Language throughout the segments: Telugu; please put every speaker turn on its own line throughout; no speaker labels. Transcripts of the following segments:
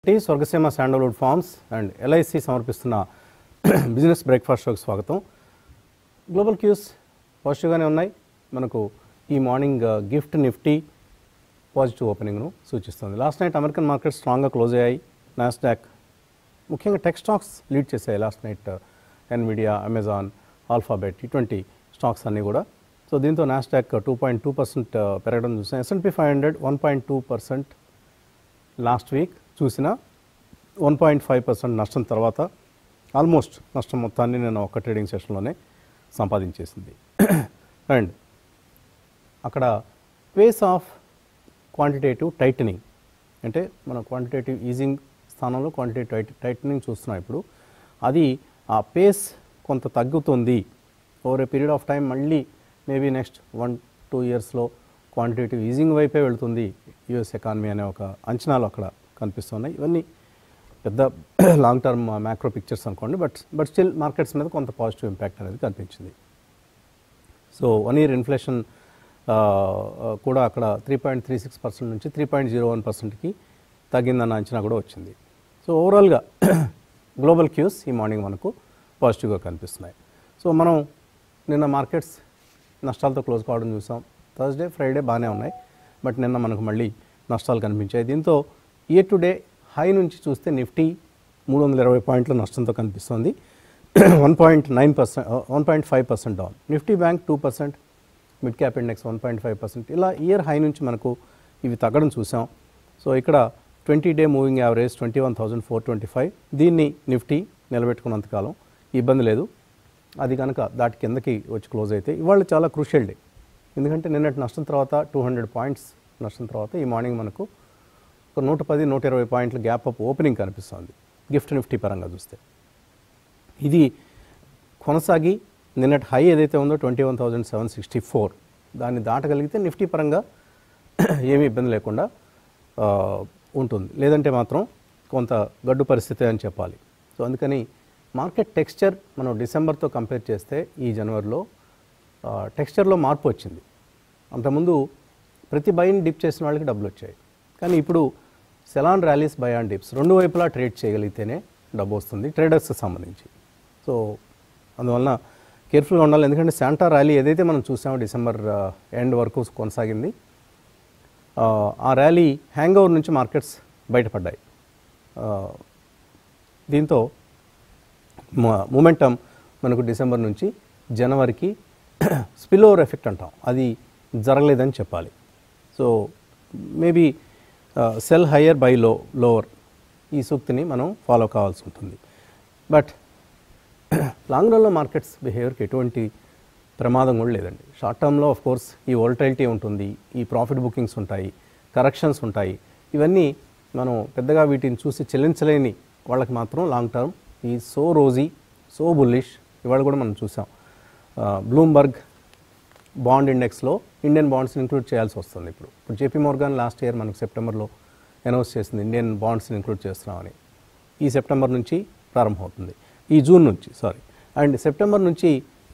Nifty Swargaseema sandalwood farms and LIC సమర్పిస్తున్న బిజినెస్ బ్రేక్ఫాస్ట్ షోకి స్వాగతం గ్లోబల్ క్యూస్ పాజిటివ్గానే ఉన్నాయి మనకు ఈ మార్నింగ్ గిఫ్ట్ నిఫ్టీ పాజిటివ్ ఓపెనింగ్ను సూచిస్తుంది లాస్ట్ నైట్ అమెరికన్ మార్కెట్ స్ట్రాంగ్గా క్లోజ్ అయ్యాయి నాస్డాక్ ముఖ్యంగా టెక్ స్టాక్స్ లీడ్ చేశాయి last night Nvidia Amazon Alphabet ఇటువంటి స్టాక్స్ అన్నీ కూడా సో దీంతో Nasdaq two point two percent పెరగడం చూసాం S and P five hundred one point two percent last week చూసిన వన్ పాయింట్ ఫైవ్ పర్సెంట్ నష్టం తర్వాత ఆల్మోస్ట్ నష్టం మొత్తాన్ని నేను ఒక ట్రేడింగ్ సెషన్లోనే సంపాదించేసింది అండ్ అక్కడ పేస్ ఆఫ్ క్వాంటిటేటివ్ టైటనింగ్ అంటే మన క్వాంటిటేటివ్ ఈజింగ్ స్థానంలో క్వాంటిటేటివ్ టైట్ టైటనింగ్ చూస్తున్నాం ఇప్పుడు అది ఆ పేస్ కొంత తగ్గుతుంది over a period of time మళ్ళీ మేబీ నెక్స్ట్ వన్ టూ ఇయర్స్లో క్వాంటిటేటివ్ ఈజింగ్ వైపే వెళుతుంది యుఎస్ ఎకానమీ అనే ఒక అంచనాలు అక్కడ కనిపిస్తున్నాయి ఇవన్నీ పెద్ద లాంగ్ టర్మ్ మ్యాక్రో పిక్చర్స్ అనుకోండి బట్ బట్ స్టిల్ మార్కెట్స్ మీద కొంత పాజిటివ్ ఇంపాక్ట్ అనేది కనిపించింది సో వన్ ఇయర్ ఇన్ఫ్లేషన్ కూడా అక్కడ three point three six percent నుంచి త్రీ పాయింట్ జీరో వన్ పర్సెంట్కి తగ్గిందన్న అంచనా కూడా వచ్చింది సో ఓవరాల్గా గ్లోబల్ క్యూస్ ఈ మార్నింగ్ మనకు పాజిటివ్గా కనిపిస్తున్నాయి సో మనం నిన్న మార్కెట్స్ నష్టాలతో క్లోజ్ కావడం చూసాం థర్స్డే ఫ్రైడే బాగానే ఉన్నాయి బట్ నిన్న మనకు మళ్ళీ నష్టాలు కనిపించాయి దీంతో ఇయర్ టు డే హై నుంచి చూస్తే నిఫ్టీ మూడు వందల ఇరవై పాయింట్ల నష్టంతో కనిపిస్తుంది one point nine percent one point five percent down nifty bank two percent mid cap index one point five percent ఇలా ఇయర్ హై నుంచి మనకు ఇవి తగ్గడం చూసాం సో ఇక్కడ twenty day moving average twenty one thousand four twenty five దీన్ని నిఫ్టీ నిలబెట్టుకున్నంతకాలం ఇబ్బంది లేదు అది కనుక దాటి కిందకి వచ్చి క్లోజ్ అయితే ఇవాళ చాలా క్రూషియల్ డే ఎందుకంటే నిన్నటి నష్టం తర్వాత టూ హండ్రెడ్ పాయింట్స్ నష్టం తర్వాత ఈ మార్నింగ్ మనకు ఒక నూట పది నూట ఇరవై పాయింట్ల గ్యాప్ అప్ ఓపెనింగ్ కనిపిస్తుంది గిఫ్ట్ నిఫ్టీ పరంగా చూస్తే ఇది కొనసాగి నిన్నటి హై ఏదైతే ఉందో twenty one thousand seven sixty four దాన్ని దాటగలిగితే నిఫ్టీ పరంగా ఏమీ ఇబ్బంది లేకుండా ఆ, ఉంటుంది లేదంటే మాత్రం కొంత గడ్డు పరిస్థితి అని చెప్పాలి సో అందుకని మార్కెట్ టెక్స్చర్ మనం డిసెంబర్తో కంపేర్ చేస్తే ఈ జనవరిలో ఆ, టెక్స్చర్లో మార్పు వచ్చింది అంతకుముందు ప్రతి బైని డిప్ చేసిన వాళ్ళకి డబ్బులు వచ్చాయి కానీ ఇప్పుడు sell on rallies buy and dips రెండు వైపులా ట్రేడ్ చేయగలిగితేనే డబ్బు వస్తుంది ట్రేడర్స్కి సంబంధించి సో అందువలన కేర్ఫుల్గా ఉండాలి ఎందుకంటే శాంటా ర్యాలీ ఏదైతే మనం చూసామో డిసెంబర్ ఎండ్ వరకు కొనసాగింది ఆ, ఆ ర్యాలీ హ్యాంగ్ ఓవర్ నుంచి మార్కెట్స్ బయటపడ్డాయి ఆ, దీంతో మూమెంటం మనకు డిసెంబర్ నుంచి జనవరికి స్పిల్ ఓవర్ ఎఫెక్ట్ అంటాం అది జరగలేదని చెప్పాలి so maybe sell higher buy low lower ఈ సూక్తిని మనం ఫాలో కావాల్సి ఉంటుంది బట్ లాంగ్ రన్లో మార్కెట్స్ బిహేవియర్కి ఎటువంటి ప్రమాదం కూడా లేదండి షార్ట్ టర్మ్లో ఆఫ్ కోర్స్ ఈ వోల్టైలిటీ ఉంటుంది ఈ ప్రాఫిట్ బుకింగ్స్ ఉంటాయి కరెక్షన్స్ ఉంటాయి ఇవన్నీ మనం పెద్దగా వీటిని చూసి చెల్లించలేని వాళ్ళకి మాత్రం లాంగ్ టర్మ్ ఈ సో రోజీ సో బుల్లిష్ ఇవాళ కూడా మనం చూసాం బ్లూంబర్గ్ బాండ్ ఇండెక్స్లో ఇండియన్ బాండ్స్ ఇంక్లూడ్ చేయాల్సి వస్తుంది ఇప్పుడు ఇప్పుడు జేపీ మోర్గాన్ లాస్ట్ ఇయర్ మనకు సెప్టెంబర్లో అనౌన్స్ చేసింది ఇండియన్ బాండ్స్ని ఇంక్లూడ్ చేస్తున్నామని ఈ సెప్టెంబర్ నుంచి ప్రారంభమవుతుంది ఈ జూన్ నుంచి సారీ అండ్ సెప్టెంబర్ నుంచి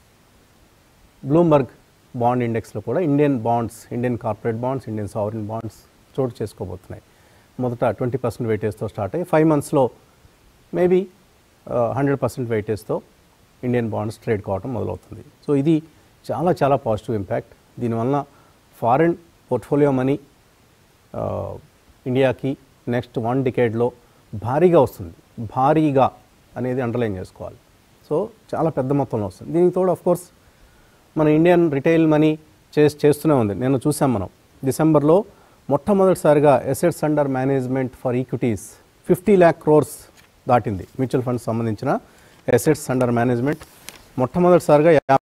బ్లూంబర్గ్ బాండ్ ఇండెక్స్లో కూడా Indian bonds Indian corporate bonds Indian sovereign bonds చోటు చేసుకోబోతున్నాయి మొదట ట్వంటీ పర్సెంట్ వెయిటేజ్తో స్టార్ట్ అయ్యి ఫైవ్ మంత్స్లో మేబీ హండ్రెడ్ పర్సెంట్ వెయిటేజ్తో ఇండియన్ బాండ్స్ ట్రేడ్ కావడం మొదలవుతుంది సో ఇది చాలా చాలా పాజిటివ్ ఇంపాక్ట్ దీనివల్ల ఫారిన్ పోర్ట్ఫోలియో మనీ ఆ, ఇండియాకి నెక్స్ట్ వన్ డికేడ్లో భారీగా వస్తుంది భారీగా అనేది అండర్లైన్ చేసుకోవాలి సో చాలా పెద్ద మొత్తంలో వస్తుంది దీనికి తోడు ఆఫ్ కోర్స్ మన ఇండియన్ రిటైల్ మనీ చేసి చేస్తూనే ఉంది నేను చూసాం మనం డిసెంబర్లో మొట్టమొదటిసారిగా assets under management for equities fifty lakh crores దాటింది మ్యూచువల్ ఫండ్స్ సంబంధించిన ఎసెట్స్ అండర్ మేనేజ్మెంట్ మొట్టమొదటిసారిగా యా-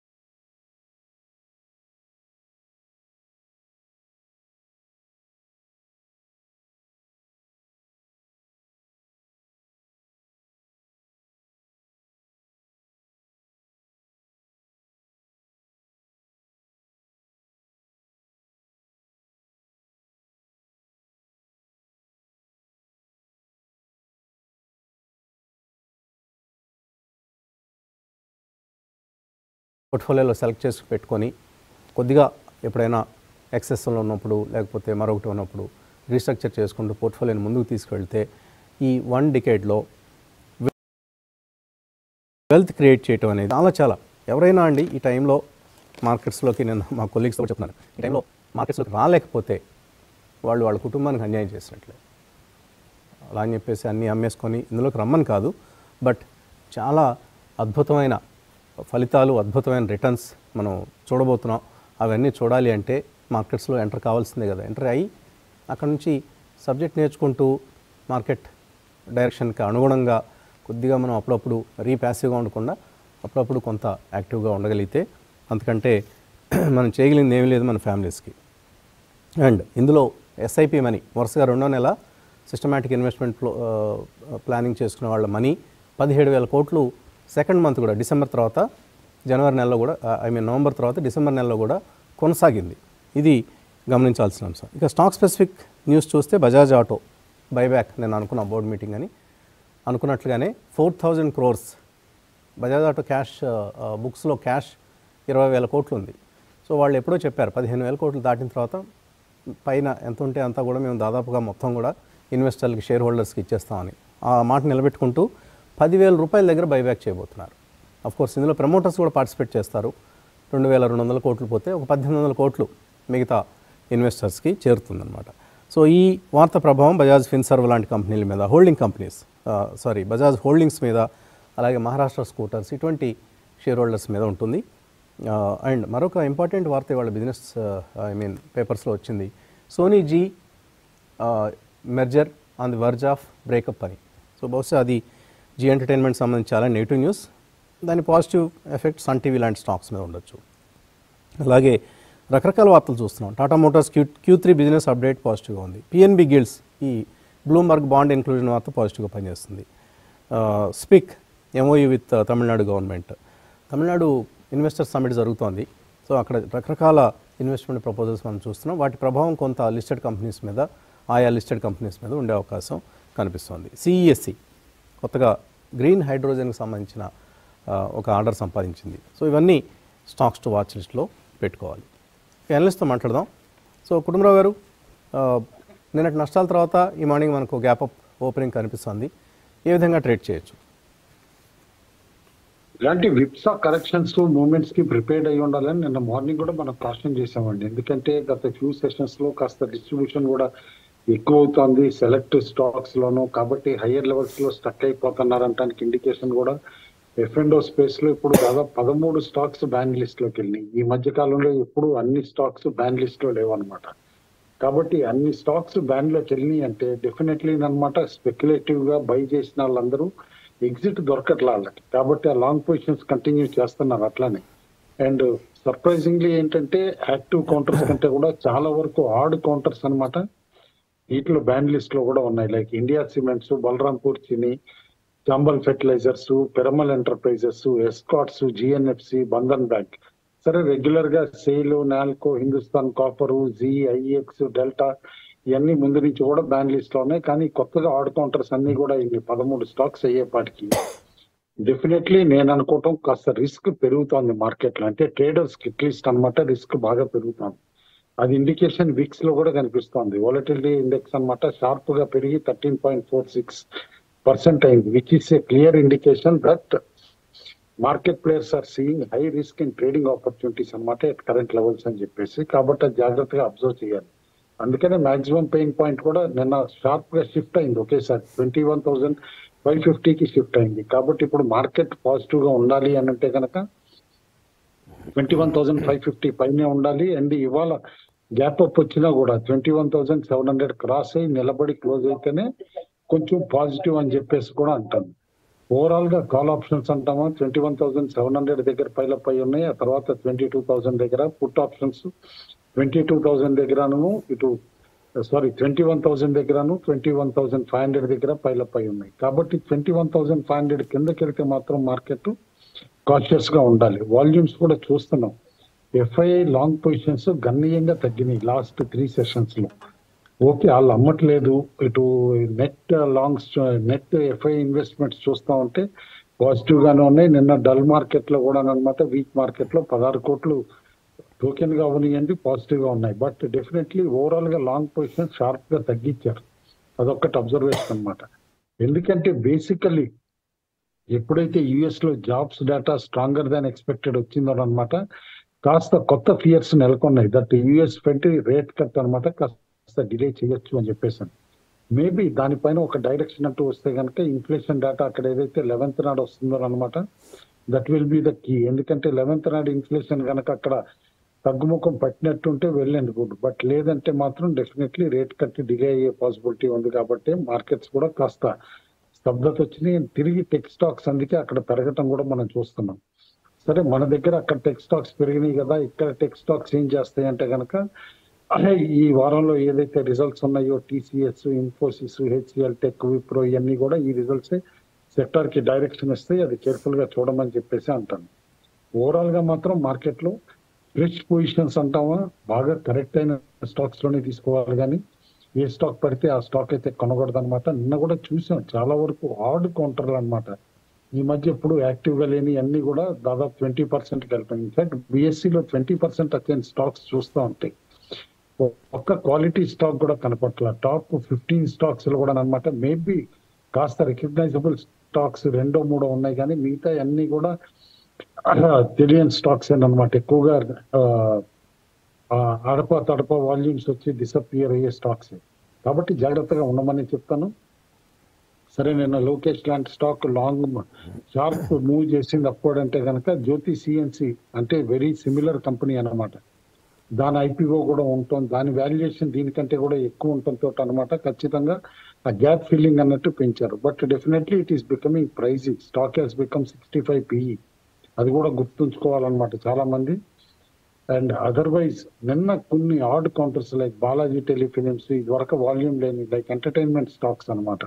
పోర్ట్ఫోలియోలో సెలెక్ట్ చేసి పెట్టుకొని కొద్దిగా ఎప్పుడైనా ఎక్సెస్లో ఉన్నప్పుడు లేకపోతే మరొకటి ఉన్నప్పుడు రీస్ట్రక్చర్ చేసుకుంటూ పోర్ట్ఫోలియోని ముందుకు తీసుకెళ్తే ఈ వన్ డికేడ్లో వెల్త్ క్రియేట్ చేయటం అనేది చాలా చాలా ఎవరైనా అండి ఈ టైంలో మార్కెట్స్లోకి నేను మా కొలీగ్స్తో చెప్తున్నాను ఈ టైంలో మార్కెట్స్లోకి రాలేకపోతే వాళ్ళు వాళ్ళ కుటుంబానికి అన్యాయం చేసినట్లే అలా అని చెప్పేసి అన్నీ అమ్మేసుకొని ఇందులోకి రమ్మని కాదు బట్ చాలా అద్భుతమైన ఫలితాలు అద్భుతమైన రిటర్న్స్ మనం చూడబోతున్నాం అవన్నీ చూడాలి అంటే మార్కెట్స్లో ఎంటర్ కావాల్సిందే కదా ఎంటర్ అయ్యి అక్కడ నుంచి సబ్జెక్ట్ నేర్చుకుంటూ మార్కెట్ డైరెక్షన్కి అనుగుణంగా కొద్దిగా మనం అప్పుడప్పుడు రీప్యాసివ్గా ఉండకుండా అప్పుడప్పుడు కొంత యాక్టివ్గా ఉండగలిగితే అంతకంటే మనం చేయగలిగింది ఏమీ లేదు మన ఫ్యామిలీస్కి అండ్ ఇందులో ఎస్ఐపి మనీ వరుసగా రెండో నెల సిస్టమాటిక్ ఇన్వెస్ట్మెంట్ ప్లానింగ్ చేసుకున్న వాళ్ళ మనీ పదిహేడు వేల కోట్లు సెకండ్ మంత్ కూడా డిసెంబర్ తర్వాత జనవరి నెలలో కూడా ఐ మీన్ నవంబర్ తర్వాత డిసెంబర్ నెలలో కూడా కొనసాగింది ఇది గమనించాల్సిన అంశం ఇక స్టాక్ స్పెసిఫిక్ న్యూస్ చూస్తే బజాజ్ ఆటో బైబ్యాక్ నేను అనుకున్న బోర్డ్ మీటింగ్ అని అనుకున్నట్లుగానే four thousand crores Bajaj auto cash బుక్స్లో క్యాష్ ఇరవై వేల కోట్లు ఉంది సో వాళ్ళు ఎప్పుడో చెప్పారు పదిహేను వేల కోట్లు దాటిన తర్వాత పైన ఎంత ఉంటే అంతా కూడా మేము దాదాపుగా మొత్తం కూడా ఇన్వెస్టర్లకి షేర్ హోల్డర్స్కి ఇచ్చేస్తామని ఆ మాట నిలబెట్టుకుంటూ పదివేల రూపాయల దగ్గర బైబ్యాక్ చేయబోతున్నారు అఫ్ కోర్స్ ఇందులో ప్రమోటర్స్ కూడా పార్టిసిపేట్ చేస్తారు రెండు వేల రెండు వందల కోట్లు పోతే ఒక పద్దెనిమిది వందల కోట్లు మిగతా ఇన్వెస్టర్స్కి చేరుతుందన్నమాట సో ఈ వార్త ప్రభావం బజాజ్ ఫిన్సర్వ్ లాంటి కంపెనీల మీద holding companies sorry Bajaj holdings మీద అలాగే మహారాష్ట్ర స్కూటర్స్ ఇటువంటి షేర్ హోల్డర్స్ మీద ఉంటుంది అండ్ మరొక ఇంపార్టెంట్ వార్త ఇవాళ బిజినెస్ ఐ మీన్ పేపర్స్లో వచ్చింది Sony Zee merger on the verge of breakup అని సో బహుశా అది జీ ఎంటర్టైన్మెంట్ సంబంధించి చాలా నెగిటివ్ న్యూస్ దాని పాజిటివ్ ఎఫెక్ట్ సన్ టీవీ లాంటి స్టాక్స్ మీద ఉండొచ్చు అలాగే రకరకాల వార్తలు చూస్తున్నాం Tata motors Q Q three business update పాజిటివ్గా ఉంది పిఎన్బి గిల్డ్స్ ఈ బ్లూంబర్గ్ బాండ్ ఇంక్లూజన్ వార్త పాజిటివ్గా పనిచేస్తుంది SPIC MOU with Tamil Nadu government Tamil Nadu investor summit జరుగుతోంది సో అక్కడ రకరకాల ఇన్వెస్ట్మెంట్ ప్రపోజల్స్ మనం చూస్తున్నాం వాటి ప్రభావం కొంత లిస్టెడ్ కంపెనీస్ మీద ఆయా లిస్టెడ్ కంపెనీస్ మీద ఉండే అవకాశం కనిపిస్తోంది సిఈఎస్సి కొత్తగా గ్రీన్ హైడ్రోజన్కి సంబంధించిన ఆ, ఒక ఆర్డర్ సంపాదించింది సో ఇవన్నీ స్టాక్స్ టు వాచ్ లిస్ట్లో పెట్టుకోవాలి ఎనలిస్ట్తో మాట్లాడదాం సో కుటుంబరావు గారు ఆ, నిన్నటి నష్టాల తర్వాత ఈ మార్నింగ్ మనకు గ్యాప్ అప్ ఓపెనింగ్ కనిపిస్తుంది ఏ విధంగా ట్రేడ్ చేయొచ్చు
ఇలాంటి విప్స్ ఆఫ్ కరెక్షన్స్ మూమెంట్స్ కి ప్రిపేర్డ్ అయి ఉండాలని నిన్న మార్నింగ్ కూడా మనం కాషన్ చేసామండి ఎందుకంటే గత ఫ్యూ సెషన్స్ లో కాస్త డిస్ట్రిబ్యూషన్ కూడా ఎక్కువ అవుతోంది సెలెక్ట్ స్టాక్స్ లోను కాబట్టి హయ్యర్ లెవెల్స్ లో స్టక్ అయిపోతున్నారు అంటానికి ఇండికేషన్ కూడా ఎఫ్ అండ్ స్పేస్ లో ఇప్పుడు దాదాపు పదమూడు స్టాక్స్ బ్యాన్ లిస్ట్ లోకి వెళ్ళినాయి ఈ మధ్య కాలంలో ఎప్పుడు అన్ని స్టాక్స్ బ్యాన్ లిస్ట్ లో లేవన్నమాట కాబట్టి అన్ని స్టాక్స్ బ్యాన్ లోకి వెళ్ళినాయి అంటే డెఫినెట్లీ అనమాట స్పెక్యులేటివ్ గా బై చేసిన వాళ్ళందరూ ఎగ్జిట్ దొరకట్లా వాళ్ళకి కాబట్టి ఆ లాంగ్ పొజిషన్స్ కంటిన్యూ చేస్తున్నారు అట్లానే అండ్ సర్ప్రైజింగ్లీ ఏంటంటే యాక్టివ్ కౌంటర్స్ కంటే కూడా చాలా వరకు ఆడ్ కౌంటర్స్ అన్నమాట వీటిలో బ్యాన్ లిస్ట్ లో కూడా ఉన్నాయి like India cements Balrampur Chini Chambal fertilisers Piramal enterprises Escorts GNFC Bandhan bank సరే రెగ్యులర్ గా sale NALCO Hindustan copper Zee IEX Delta ఇవన్నీ ముందు నుంచి కూడా బ్యాన్ లిస్ట్ లో ఉన్నాయి కానీ కొత్తగా ఆడ్ కౌంటర్స్ అన్ని కూడా ఇన్ని పదమూడు స్టాక్స్ అయ్యేపాటికి డెఫినెట్లీ నేను అనుకోవటం కాస్త రిస్క్ పెరుగుతోంది మార్కెట్ లో అంటే ట్రేడర్స్ కి అట్లీస్ట్ అనమాట రిస్క్ బాగా పెరుగుతోంది అది ఇండికేషన్ వీక్స్ లో కూడా కనిపిస్తోంది వాలటిలిటీ ఇండెక్స్ అన్నమాట షార్ప్ గా పెరిగి thirteen point four six percent అయింది which is a clear indication that market players are seeing high risk in trading opportunities అన్నమాట ఎట్ కరెంట్ లెవెల్స్ అని చెప్పేసి కాబట్టి అది జాగ్రత్తగా అబ్జర్వ్ చేయాలి అందుకనే మాక్సిమం పెయిన్ పాయింట్ కూడా నిన్న షార్ప్ గా షిఫ్ట్ అయింది ఒకేసారి ట్వంటీ వన్ థౌసండ్ ఫైవ్ ఫిఫ్టీకి షిఫ్ట్ అయింది కాబట్టి ఇప్పుడు మార్కెట్ పాజిటివ్ గా ఉండాలి అని అంటే కనుక twenty one thousand five fifty పైనే ఉండాలి అండ్ ఇవాళ గ్యాప్ అప్ వచ్చినా కూడా twenty one thousand seven hundred cross అయ్యి నిలబడి క్లోజ్ అయితేనే కొంచెం పాజిటివ్ అని చెప్పేసి కూడా అంటాను ఓవరాల్ గా కాల్ ఆప్షన్స్ అంటామా twenty one thousand seven hundred దగ్గర పైలప్ అయి ఉన్నాయి ఆ తర్వాత ట్వంటీ టూ థౌసండ్ దగ్గర put options twenty two thousand దగ్గరను ఇటు సారీ ట్వంటీ వన్ థౌసండ్ దగ్గరను twenty one thousand five hundred దగ్గర పైలప్ అయి ఉన్నాయి కాబట్టి twenty one thousand five hundred కిందకి వెళ్తే మాత్రం మార్కెట్ కాన్షియస్ గా ఉండాలి వాల్యూమ్స్ కూడా చూస్తున్నాం ఎఫ్ఐఐ లాంగ్ పొజిషన్స్ గణనీయంగా తగ్గినాయి లాస్ట్ త్రీ సెషన్స్ లో ఓకే వాళ్ళు అమ్మట్లేదు ఇటు net longs net FI investments చూస్తా ఉంటే పాజిటివ్ గానే ఉన్నాయి నిన్న డల్ మార్కెట్ లో కూడా అనమాట వీక్ మార్కెట్ లో పదహారు కోట్లు టోకెన్ గా అవనియండి పాజిటివ్ గా ఉన్నాయి బట్ డెఫినెట్లీ ఓవరాల్ గా లాంగ్ పొజిషన్ షార్ప్ గా తగ్గించారు అదొక్కటి అబ్జర్వేషన్ అన్నమాట ఎందుకంటే బేసికల్లీ ఎప్పుడైతే యుఎస్ లో jobs data stronger than expected వచ్చిందో అనమాట కాస్త కొత్త ఫియర్స్ నెలకొన్నాయి దట్ యుఎస్ పెట్టి రేట్ కట్ అనమాట కాస్త డిలే చేయొచ్చు అని చెప్పేసాను మేబీ దానిపైన ఒక డైరెక్షన్ అంటూ వస్తే కనుక ఇన్ఫ్లేషన్ డేటా అక్కడ ఏదైతే లెవెన్త్ నాడు వస్తుందో అనమాట that will be the key ఎందుకంటే లెవెన్త్ నాడు ఇన్ఫ్లేషన్ కనుక అక్కడ తగ్గుముఖం పట్టినట్టుంటే వెళ్ళండి గుడ్ బట్ లేదంటే మాత్రం డెఫినెట్లీ రేట్ కట్టి డిలే అయ్యే పాసిబిలిటీ ఉంది కాబట్టి మార్కెట్స్ కూడా కాస్త స్తబ్దత వచ్చినాయి తిరిగి టెక్ స్టాక్స్ అందుకే అక్కడ పెరగటం కూడా మనం చూస్తున్నాం సరే మన దగ్గర అక్కడ టెక్ స్టాక్స్ పెరిగినాయి కదా ఇక్కడ టెక్ స్టాక్స్ ఏం చేస్తాయి అంటే కనుక ఈ వారంలో ఏదైతే రిజల్ట్స్ ఉన్నాయో TCS Infosys HCL tech Wipro ఇవన్నీ కూడా ఈ రిజల్ట్స్ సెక్టార్ కి డైరెక్షన్ ఇస్తాయి అది కేర్ఫుల్ గా చూడమని చెప్పేసి అంటాను ఓవరాల్ గా మాత్రం మార్కెట్ లో రిచ్ పొజిషన్స్ అంటామా బాగా కరెక్ట్ అయిన స్టాక్స్ లోనే తీసుకోవాలి కానీ ఏ స్టాక్ పడితే ఆ స్టాక్ అయితే కొనకూడదు అనమాట నిన్న కూడా చూసాం చాలా వరకు ఆడ్ కౌంటర్లు అనమాట ఈ మధ్య ఎప్పుడు యాక్టివ్ గా లేని అన్ని కూడా దాదాపు ట్వంటీ పర్సెంట్ కలిపాయి ఇన్ఫాక్ట్ బిఎస్సిలో ట్వంటీ పర్సెంట్ వచ్చిన స్టాక్స్ చూస్తూ ఉంటాయి ఒక్క క్వాలిటీ స్టాక్ కూడా కనపట్ల టాప్ ఫిఫ్టీన్ స్టాక్స్ లో కూడా అనమాట మేబీ కాస్త రికగ్నైజబుల్ స్టాక్స్ రెండో మూడో ఉన్నాయి కానీ మిగతా అన్ని కూడా తెలియని స్టాక్స్ అనమాట ఎక్కువగా అడప తడప వాల్యూమ్స్ వచ్చి డిసపియర్ అయ్యే స్టాక్స్ కాబట్టి జాగ్రత్తగా ఉండమని చెప్తాను సరే నిన్న లోకేష్ లాంటి స్టాక్ లాంగ్ షార్ప్ మూవ్ చేసింది అప్పుడు అంటే కనుక జ్యోతి సిఎన్సి అంటే వెరీ సిమిలర్ కంపెనీ అన్నమాట దాని ఐపీఓ కూడా ఉంటుంది దాని వాల్యుయేషన్ దీనికంటే కూడా ఎక్కువ ఉండటంతో అనమాట ఖచ్చితంగా ఆ గ్యాప్ ఫిల్లింగ్ అన్నట్టు పెంచారు but definitely it is becoming pricey stock has become sixty five PE అది కూడా గుర్తుంచుకోవాలన్నమాట చాలా మంది అండ్ అదర్వైజ్ నిన్న కొన్ని odd counters like Balaji telefilms ఇదివరకు వాల్యూమ్ లేని లైక్ ఎంటర్టైన్మెంట్ స్టాక్స్ అనమాట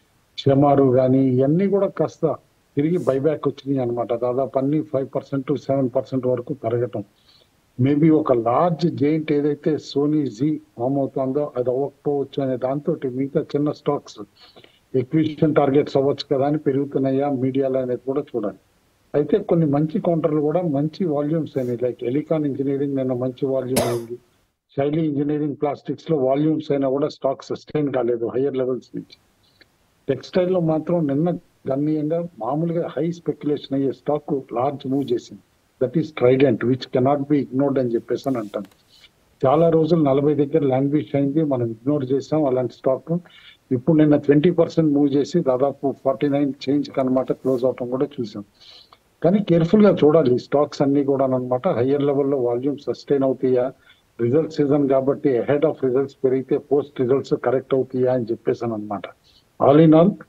షమారు కానీ ఇవన్నీ కూడా కాస్త తిరిగి బైబ్యాక్ వచ్చినాయి అనమాట దాదాపు అన్ని five percent to seven percent వరకు పెరగటం మేబీ ఒక లార్జ్ జెయింట్ ఏదైతే సోనీ జీ ఫామ్ అవుతుందో అది అవ్వకపోవచ్చు అనే దాంతో మిగతా చిన్న స్టాక్స్ ఎక్విజిషన్ టార్గెట్స్ అవ్వచ్చు కదా అని పెరుగుతున్నాయా మీడియాలో అనేది కూడా చూడాలి అయితే కొన్ని మంచి కౌంటర్లు కూడా మంచి వాల్యూమ్స్ అయినాయి లైక్ ఎలికాన్ ఇంజనీరింగ్ నిన్న మంచి వాల్యూమ్ అయింది శైలి ఇంజనీరింగ్ ప్లాస్టిక్స్ లో వాల్యూమ్స్ అయినా కూడా స్టాక్ సస్టైన్ కాలేదు హయ్యర్ లెవెల్స్ నుంచి టెక్స్టైల్ లో మాత్రం నిన్న గణనీయంగా మామూలుగా హై స్పెక్యులేషన్ అయ్యే స్టాక్ లార్జ్ మూవ్ చేసింది that is Trident which cannot be ignored అని చెప్పేసి అని అంటాను చాలా రోజులు నలభై దగ్గర లాంగ్వేజ్ అయింది మనం ఇగ్నోర్ చేసాం అలాంటి స్టాక్ ఇప్పుడు నిన్న ట్వంటీ పర్సెంట్ మూవ్ చేసి దాదాపు ఫార్టీ నైన్ చేంజ్ కనమాట క్లోజ్ అవటం కూడా చూసాం కానీ కేర్ఫుల్ గా చూడాలి స్టాక్స్ అన్ని కూడా అనమాట హయ్యర్ లెవెల్లో వాల్యూమ్ సస్టైన్ అవుతాయా రిజల్ట్ సీజన్ కాబట్టి హెడ్ ఆఫ్ రిజల్ట్స్ పెరిగితే పోస్ట్ రిజల్ట్స్ కరెక్ట్ అవుతాయా అని చెప్పేసాను అనమాట ఆల్ ఇన్ ఆల్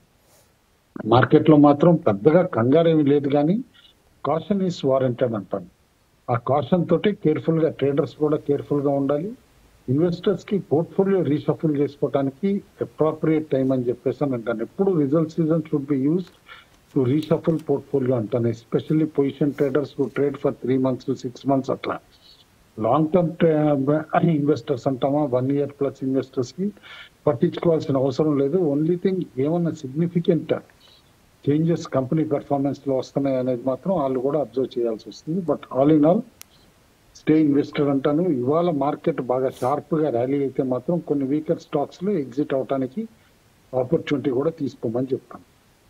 మార్కెట్ లో మాత్రం పెద్దగా కంగారేమీ లేదు కానీ కాషన్ ఈస్ వారంటెడ్ అంటాను ఆ కాషన్ తోటి కేర్ఫుల్ గా ట్రేడర్స్ కూడా కేర్ఫుల్ గా ఉండాలి ఇన్వెస్టర్స్ కి పోర్ట్ఫోలియో రీషఫుల్ చేసుకోవడానికి అప్రాప్రియేట్ టైం అని చెప్పేసి అని అంటాను ఎప్పుడు result season should be used to reshuffle portfolio అంటాను especially position traders to trade for three months six months అట్లా లాంగ్ టర్మ్ ఇన్వెస్టర్స్ అంటామా వన్ ఇయర్ ప్లస్ ఇన్వెస్టర్స్ కి పట్టించుకోవాల్సిన అవసరం లేదు ఓన్లీ థింగ్ ఏమన్నా సిగ్నిఫికెంట్ చేంజెస్ కంపెనీ పెర్ఫార్మెన్స్ లో వస్తున్నాయి అనేది మాత్రం వాళ్ళు కూడా అబ్జర్వ్ చేయాల్సి వస్తుంది but all in all stay investor అంటాను ఇవాళ మార్కెట్ బాగా షార్ప్ గా ర్యాలీ అయితే మాత్రం కొన్ని వీకర్ స్టాక్స్ లో ఎగ్జిట్ అవడానికి ఆపర్చునిటీ కూడా తీసుకోమని చెప్తాను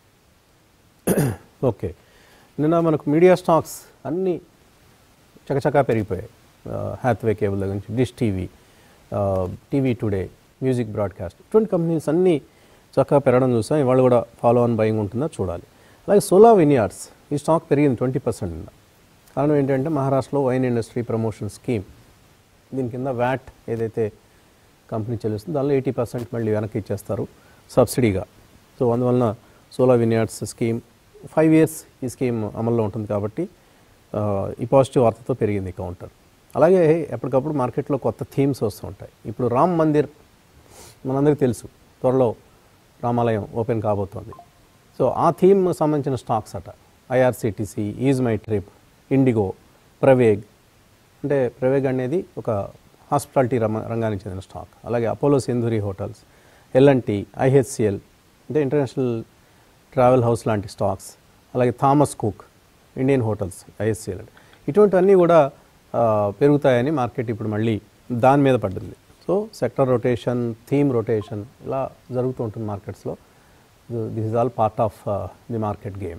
ఓకే నిన్న మనకు మీడియా స్టాక్స్ అన్నీ చకచకా పెరిగిపోయాయి హ్యాత్వే కేబుల్ దగ్గర నుంచి Dish TV TV today music broadcast ఇటువంటి కంపెనీస్ అన్నీ చక్కగా పెరగడం చూసాం ఇవాళ కూడా ఫాలో ఆన్ బయింగ్ ఉంటుందో చూడాలి అలాగే సోలా వినియార్డ్స్ ఈ స్టాక్ పెరిగింది ట్వంటీ పర్సెంట్ నిన్న కారణం ఏంటంటే మహారాష్ట్రలో వైన్ ఇండస్ట్రీ ప్రమోషన్ స్కీమ్ దీని కింద వ్యాట్ ఏదైతే కంపెనీ చెల్లిస్తుందో దానిలో ఎయిటీ పర్సెంట్ మళ్ళీ వెనక్కి ఇచ్చేస్తారు సబ్సిడీగా సో అందువలన Sula vineyards scheme five years ఈ స్కీమ్ అమల్లో ఉంటుంది కాబట్టి ఆ, ఈ పాజిటివ్ వార్తతో పెరిగింది ఈ కౌంటర్ అలాగే ఎప్పటికప్పుడు మార్కెట్లో కొత్త థీమ్స్ వస్తూ ఉంటాయి ఇప్పుడు రామ్ మందిర్ మనందరికీ తెలుసు త్వరలో రామాలయం ఓపెన్ కాబోతోంది సో ఆ థీమ్ సంబంధించిన స్టాక్స్ అట IRCTC ease my trip IndiGo Praveg అంటే ప్రవేగ్ అనేది ఒక హాస్పిటాలిటీ రంగ రంగానికి చెందిన స్టాక్ అలాగే Apollo Sindhuri hotels LNT IHCL అంటే ఇంటర్నేషనల్ ట్రావెల్ హౌస్ లాంటి స్టాక్స్ అలాగే Thomas Cook Indian hotels ISCL ఇటువంటివన్నీ కూడా ఆ, పెరుగుతాయని మార్కెట్ ఇప్పుడు మళ్ళీ దాని మీద పడ్డది so sector rotation theme rotation ఇలా జరుగుతూ ఉంటుంది మార్కెట్స్లో this is all part of the market game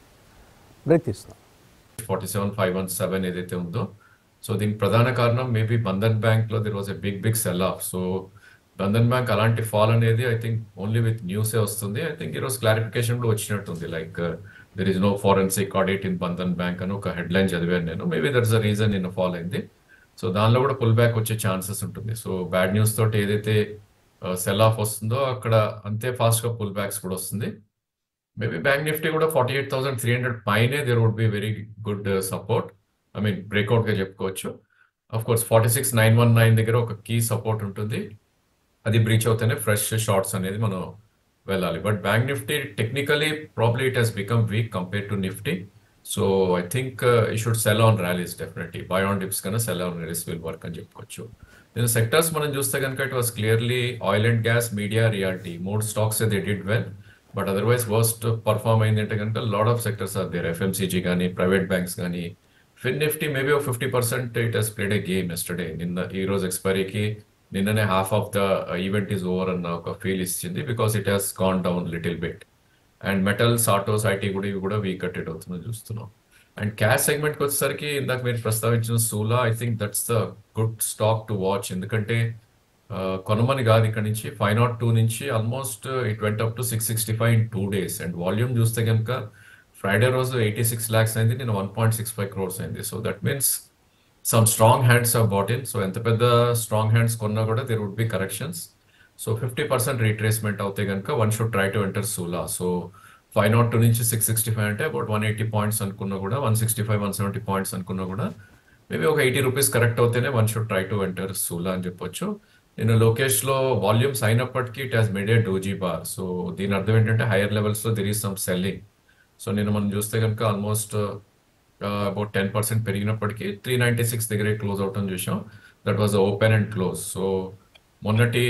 break తీస్తున్నాం
forty seven five one seven ఏదైతే ఉందో సో దీనికి ప్రధాన కారణం మేబీ బంధన్ బ్యాంక్ లో there was a big big sell off so Bandhan bank అలాంటి ఫాల్ అనేది ఐ థింక్ ఓన్లీ విత్ న్యూసే వస్తుంది ఐ థింక్ ఈరోజు క్లారిఫికేషన్ కూడా వచ్చినట్టుంది like there is no forensic audit in Bandhan bank అని ఒక హెడ్ లైన్ చదివాను నేను maybe there is a reason నిన్న ఫాల్ అయింది సో దానిలో కూడా పుల్ బ్యాక్ వచ్చే ఛాన్సెస్ ఉంటుంది సో బ్యాడ్ న్యూస్ తోటి ఏదైతే సెల్ ఆఫ్ వస్తుందో అక్కడ అంతే ఫాస్ట్ గా పుల్ బ్యాక్స్ కూడా వస్తుంది మేబీ బ్యాంక్ నిఫ్టీ కూడా forty eight thousand three hundred పైనే there would be very good support I mean breakout గా చెప్పుకోవచ్చు of course forty six nine one nine దగ్గర ఒక కీ సపోర్ట్ ఉంటుంది అది బ్రీచ్ అవుతేనే ఫ్రెష్ షార్ట్స్ అనేది మనం వెళ్ళాలి but bank Nifty technically probably it has become weak compared to Nifty so I think we should sell on rallies definitely buy on dips కన్నా sell on rallies will work అని చెప్పుకోవచ్చు నేను సెక్టర్స్ మనం చూస్తే కనుక it was clearly oil and gas media realty మూడు stocks they did well but otherwise worst perform అయిందంటే కనుక lot of sectors are there FMCG కానీ ప్రైవేట్ బ్యాంక్స్ కానీ ఫిన్ నిఫ్టీ మేబీ ఒక fifty percent it has played a game yesterday నిన్న ఈ రోజు ఎక్స్పైరీకి నిన్ననే half of the event is over అన్న ఒక ఫీల్ ఇచ్చింది because it has gone down little bit and metals autos IT కూడా ఇవి కూడా వీక్ కట్టెడ్ అవుతుందని చూస్తున్నాం అండ్ క్యాష్ సెగ్మెంట్కి వచ్చేసరికి ఇందాక మీరు ప్రస్తావించిన Sula I think that's the good stock to watch ఎందుకంటే కొనమని కాదు ఇక్కడ నుంచి ఫైవ్ నాట్ టూ నుంచి almost it went up to six sixty five in two days and volume చూస్తే కనుక ఫ్రైడే రోజు ఎయిటీ సిక్స్ ల్యాక్స్ అయింది నేను one point six five crores అయింది so that means some strong hands have bought in so ఎంత పెద్ద స్ట్రాంగ్ హ్యాండ్స్ కొన్నా కూడా there would be corrections so fifty percent retracement అవుతే కనుక one should try to enter Sula so five naught two నుంచి సిక్స్ సిక్స్టీ ఫైవ్ అంటే అబౌట్ వన్ ఎయిటీ పాయింట్స్ అనుకున్నా కూడా one sixty five one seventy points అనుకున్నా కూడా మేబీ ఒక ఎయిటీ రూపీస్ కరెక్ట్ అవుతేనే one should try to enter Sula అని చెప్పొచ్చు నేను లోకేష్ లో వాల్యూమ్స్ అయినప్పటికీ it has made a doji bar so దీని అర్థం ఏంటంటే హైయర్ లెవెల్స్ లో there is some selling so నేను మనం చూస్తే కనుక ఆల్మోస్ట్ అబౌట్ టెన్ పర్సెంట్ పెరిగినప్పటికీ త్రీ నైంటీ సిక్స్ దగ్గరే క్లోజ్ అవటం చూసాం that was open and close so మొన్నటి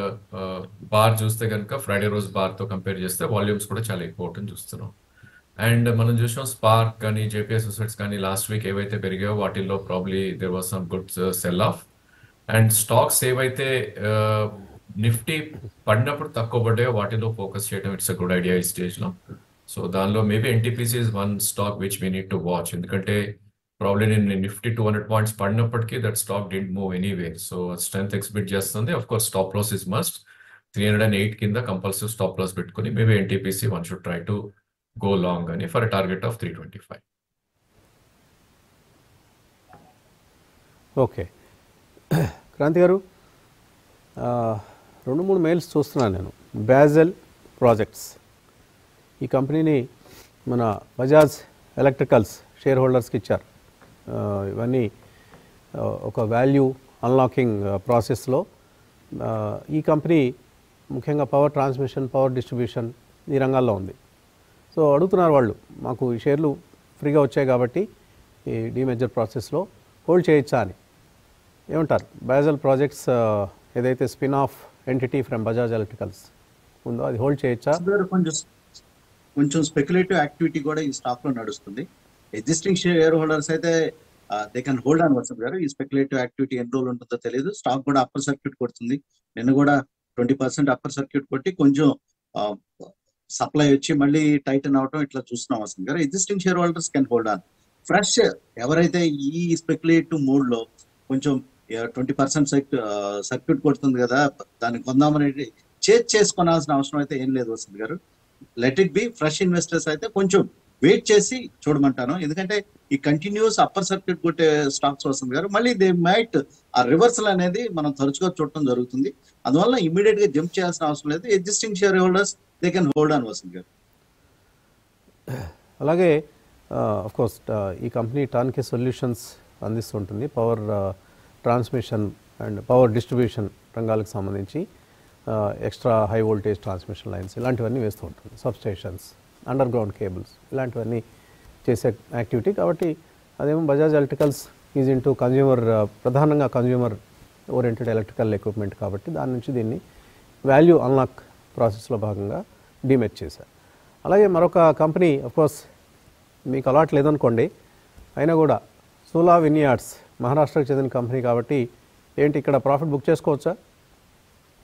బార్ చూస్తే కనుక ఫ్రైడే రోజు బార్తో కంపేర్ చేస్తే వాల్యూమ్స్ కూడా చాలా ఎక్కువ అవటం చూస్తున్నాం అండ్ మనం చూసాం స్పార్క్ కానీ జేపీఎస్ సొసైట్స్ కానీ లాస్ట్ వీక్ ఏవైతే పెరిగాయో వాటిల్లో probably there was some good sell off and stocks ఏవైతే నిఫ్టీ పడినప్పుడు తక్కువ పడ్డాయో వాటిలో ఫోకస్ చేయడం ఇట్స్ అ గుడ్ ఐడియా ఈ స్టేజ్లో సో దానిలో maybe NTPC is one stock which we need to watch ఎందుకంటే ప్రాబ్లీ నేను నిఫ్టీ టూ హండ్రెడ్ పాయింట్స్ పడినప్పటికీ that stock didn't move anyway so strength expect చేస్తుంది of course stop loss is must three hundred and eight కింద కంపల్సరీ స్టాప్ లాస్ పెట్టుకుని maybe NTPC one should try to go long అని for target of three twenty five
okay Kranti garu ఆ, రెండు మూడు మెయిల్స్ చూస్తున్నాను నేను బ్యాజెల్ ప్రాజెక్ట్స్ ఈ కంపెనీని మన బజాజ్ ఎలక్ట్రికల్స్ షేర్ హోల్డర్స్కి ఇచ్చారు ఆ, ఇవన్నీ ఆ, ఒక వాల్యూ అన్లాకింగ్ ప్రాసెస్లో ఆ, ఈ కంపెనీ ముఖ్యంగా పవర్ ట్రాన్స్మిషన్ పవర్ డిస్ట్రిబ్యూషన్ ఈ రంగాల్లో ఉంది సో అడుగుతున్నారు వాళ్ళు మాకు ఈ షేర్లు ఫ్రీగా వచ్చాయి కాబట్టి ఈ డీమెజర్ ప్రాసెస్లో హోల్డ్ చేయొచ్చా అని ఏమంటారు బయాజల్ ప్రాజెక్ట్స్ ఆ, ఏదైతే spin off entity from Bajaj electricals ఉందో అది హోల్డ్ చేయొచ్చా
సార్ కొంచెం కొంచెం స్పెక్యులేటివ్ యాక్టివిటీ కూడా ఈ స్టాక్ లో నడుస్తుంది ఎగ్జిస్టింగ్ షేర్ హోల్డర్స్ అయితే దే కెన్ హోల్డ్ ఆన్ వర్సం గారు ఈ స్పెక్యులేటివ్ యాక్టివిటీ ఎన్ని రోజులు ఉంటుందో తెలియదు స్టాక్ కూడా అప్పర్ సర్క్యూట్ కొడుతుంది నిన్న కూడా ట్వంటీ పర్సెంట్ అప్పర్ సర్క్యూట్ కొట్టి కొంచెం సప్లై వచ్చి మళ్ళీ టైటన్ అవటం ఇట్లా చూస్తున్నాం వసం గారు existing share holders can hold on fresh ఎవరైతే ఈ స్పెక్యులేటివ్ మోడ్ లో కొంచెం ట్వంటీ పర్సెంట్ సర్క్యూట్ కొడుతుంది కదా దాన్ని కొందామని చేజ్ చేసుకోవాల్సిన అవసరం అయితే ఏం లేదు వసంత్ గారు let it be fresh investors అయితే కొంచెం వెయిట్ చేసి చూడమంటాను ఎందుకంటే ఈ కంటిన్యూస్ అప్పర్ సర్క్యూట్ కొట్టే స్టాక్స్ వస్తుంది గారు మళ్ళీ దే మైట్ ఆ రివర్సల్ అనేది మనం తరచుగా చూడటం జరుగుతుంది అందువల్ల ఇమీడియట్ గా జంప్ చేయాల్సిన అవసరం లేదు existing share holders they can hold on Vasant గారు
అలాగే కోర్స్ ఈ కంపెనీ టర్న్కే సొల్యూషన్స్ అందిస్తుంటుంది power transmission and power distribution రంగాలకు సంబంధించి extra high voltage transmission lines ఇలాంటివన్నీ వేస్తూ ఉంటుంది సబ్స్టేషన్స్ అండర్ గ్రౌండ్ కేబుల్స్ ఇలాంటివన్నీ చేసే యాక్టివిటీ కాబట్టి అదేమో Bajaj electricals is into consumer ప్రధానంగా కన్జ్యూమర్ ఓరియంటెడ్ ఎలక్ట్రికల్ ఎక్విప్మెంట్ కాబట్టి దాని నుంచి దీన్ని వాల్యూ అన్లాక్ ప్రాసెస్లో భాగంగా డిమెచ్ చేశారు అలాగే మరొక కంపెనీ కోర్స్ మీకు అలాట్ లేదనుకోండి అయినా కూడా సోలా వినియార్డ్స్ మహారాష్ట్రకు చెందిన కంపెనీ కాబట్టి ఏంటి ఇక్కడ ప్రాఫిట్ బుక్ చేసుకోవచ్చా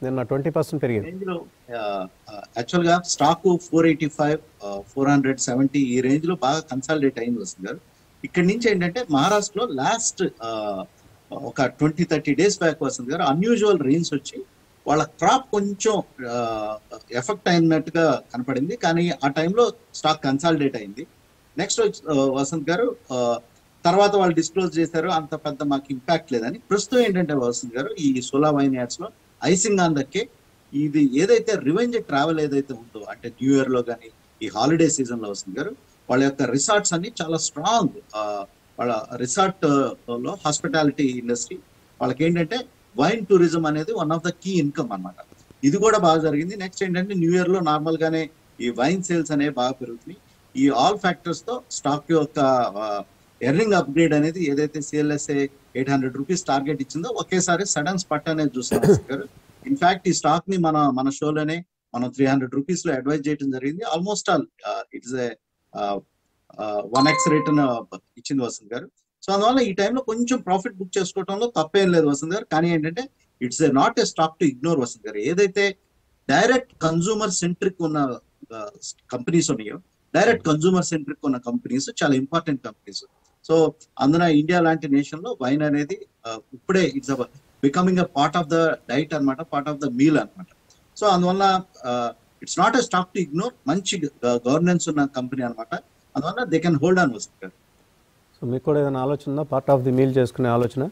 నిన్న ట్వంటీ పర్సెంట్ పెరిగింది
రేంజ్ లో యాక్చువల్ గా stock four eighty five four hundred seventy ఈ రేంజ్ లో బాగా కన్సాలిడేట్ అయింది వస్తుంది గారు ఇక్కడ నుంచి ఏంటంటే మహారాష్ట్రలో లాస్ట్ ఒక ట్వంటీ థర్టీ డేస్ బ్యాక్ వస్తుంది గారు అన్యూజువల్ రెయిన్స్ వచ్చి వాళ్ళ క్రాప్ కొంచెం ఎఫెక్ట్ అయినట్టుగా కనపడింది కానీ ఆ టైంలో స్టాక్ కన్సాలిడేట్ అయింది నెక్స్ట్ వసంత్ గారు ఆ, తర్వాత వాళ్ళు డిస్క్లోజ్ చేశారు అంత పెద్ద మాకు ఇంపాక్ట్ లేదని ప్రస్తుతం ఏంటంటే వసంత్ గారు ఈ సోలా వైన్ యాడ్స్ లో ఐసింగ్ ఆన్ దక్కే ఇది ఏదైతే రివెంజ్ ట్రావెల్ ఏదైతే ఉందో అంటే న్యూ ఇయర్ లో కానీ ఈ హాలిడే సీజన్ లో వస్తుంది గారు వాళ్ళ యొక్క రిసార్ట్స్ అన్ని చాలా స్ట్రాంగ్ వాళ్ళ రిసార్ట్ లో హాస్పిటాలిటీ ఇండస్ట్రీ వాళ్ళకి ఏంటంటే వైన్ టూరిజం అనేది one of the key income అన్నమాట ఇది కూడా బాగా జరిగింది నెక్స్ట్ ఏంటంటే న్యూ ఇయర్ లో నార్మల్ గానే ఈ వైన్ సేల్స్ అనేవి బాగా పెరుగుతున్నాయి ఈ ఆల్ ఫ్యాక్టర్స్ తో స్టాక్ యొక్క ఎర్నింగ్ అప్గ్రేడ్ అనేది ఏదైతే CLSA eight hundred rupees target ఇచ్చిందో ఒకేసారి సడన్ స్పట్ అనేది చూస్తున్నాం ఇన్ఫాక్ట్ ఈ స్టాక్ ని మన మన షోలోనే మనం త్రీ హండ్రెడ్ రూపీస్ లో అడ్వైజ్ చేయడం జరిగింది almost all its one x return ఇచ్చింది వసంత్ గారు సో అందువల్ల ఈ టైంలో కొంచెం ప్రాఫిట్ బుక్ చేసుకోవడంలో తప్పేం లేదు వసంత్ గారు కానీ ఏంటంటే it's a not a stock to ignore Vasant గారు ఏదైతే డైరెక్ట్ కన్సూమర్ సెంట్రిక్ ఉన్న కంపెనీస్ ఉన్నాయో డైరెక్ట్ కన్సూమర్ సెంట్రిక్ ఉన్న కంపెనీస్ చాలా ఇంపార్టెంట్ కంపెనీస్ సో అందున ఇండియా లాంటి నేషన్ లో వైన్ అనేది ఆ, ఇప్పుడే it's becoming a part of the diet అన్నమాట పార్ట్ ఆఫ్ ద మీల్ అన్నమాట సో అందువల్ల it's not a stock to ignore మంచి గవర్నెన్స్ ఉన్న కంపెనీ అన్నమాట అందువల్ల దే కెన్ హోల్డ్ ఆన్ వస్తుంది గారు
సో మీకు కూడా ఏదైనా ఆలోచన ఉందా పార్ట్ ఆఫ్ ది మీల్ చేసుకునే ఆలోచన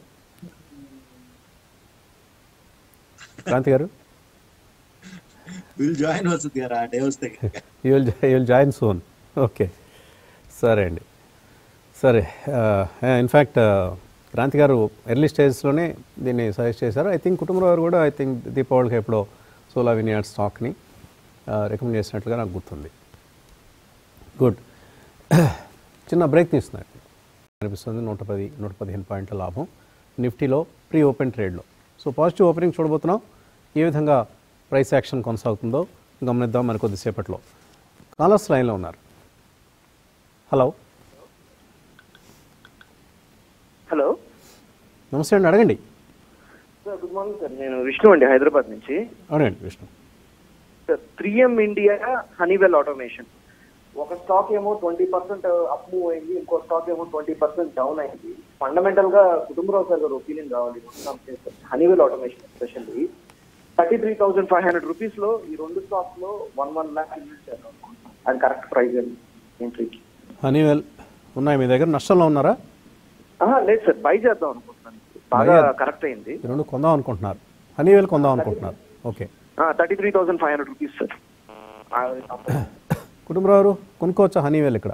క్రాంతి గారు
విల్ జాయిన్ వస్తుంది గారు ఆ డే వస్తే కనుక.
You will you will join soon okay సరే అండి సరే ఇన్ఫ్యాక్ట్ క్రాంతి గారు ఎర్లీ స్టేజ్లోనే దీన్ని సజెస్ట్ చేశారు ఐ థింక్ కుటుంబరావు గారు కూడా ఐ థింక్ దీపావళికి ఎప్పుడో సోలా వినియాడ్ స్టాక్ని రికమెండ్ చేసినట్లుగా నాకు గుర్తుంది గుడ్ చిన్న బ్రేక్ తీస్తున్నారు అనిపిస్తుంది నూట పది నూట పదిహేను పాయింట్ల లాభం నిఫ్టీలో ప్రీ ఓపెన్ ట్రేడ్లో సో పాజిటివ్ ఓపెనింగ్ చూడబోతున్నాం ఏ విధంగా ప్రైస్ యాక్షన్ కొనసాగుతుందో గమనిద్దాం మరి కొద్దిసేపట్లో కాలర్స్ లైన్లో ఉన్నారు హలో
హలో
నమస్తే అండి అడగండి
సార్ గుడ్ మార్నింగ్ సార్ నేను విష్ణు అండి హైదరాబాద్ నుంచి
అడగండి Vishnu
sir three M India Honeywell automation ఒక స్టాక్ ఏమో ట్వంటీ పర్సెంట్ అప్ మూవ్ అయింది ఇంకో స్టాక్ ఏమో ట్వంటీ పర్సెంట్ డౌన్ అయింది ఫండమెంటల్ గా కుటుంబరావు సార్ గారు ఒపీనియన్ కావాలి Honeywell automation especially thirty three thousand five hundred rupees లో ఈ రెండు స్టాక్స్ లో వన్ వన్ ల్యాక్ ఇన్వెస్ట్ చేద్దాం అనుకుంటున్నాను. అది కరెక్ట్ ప్రైస్ ఎంట్రీకి
హనీవెల్ ఉన్నాయి మీ దగ్గర నష్టంలో ఉన్నారా
లేదు సార్ బై చేద్దాం అనుకుంటున్నాను బాగా
Buy-
కరెక్ట్ అయింది
ఈ రెండు కొందాం అనుకుంటున్నారు హనీవెల్ కొందాం అనుకుంటున్నారు okay
thirty three thousand five hundred rupees sir
Kutumbarao గారు కొనుక్కోవచ్చా హనీవెల్ ఇక్కడ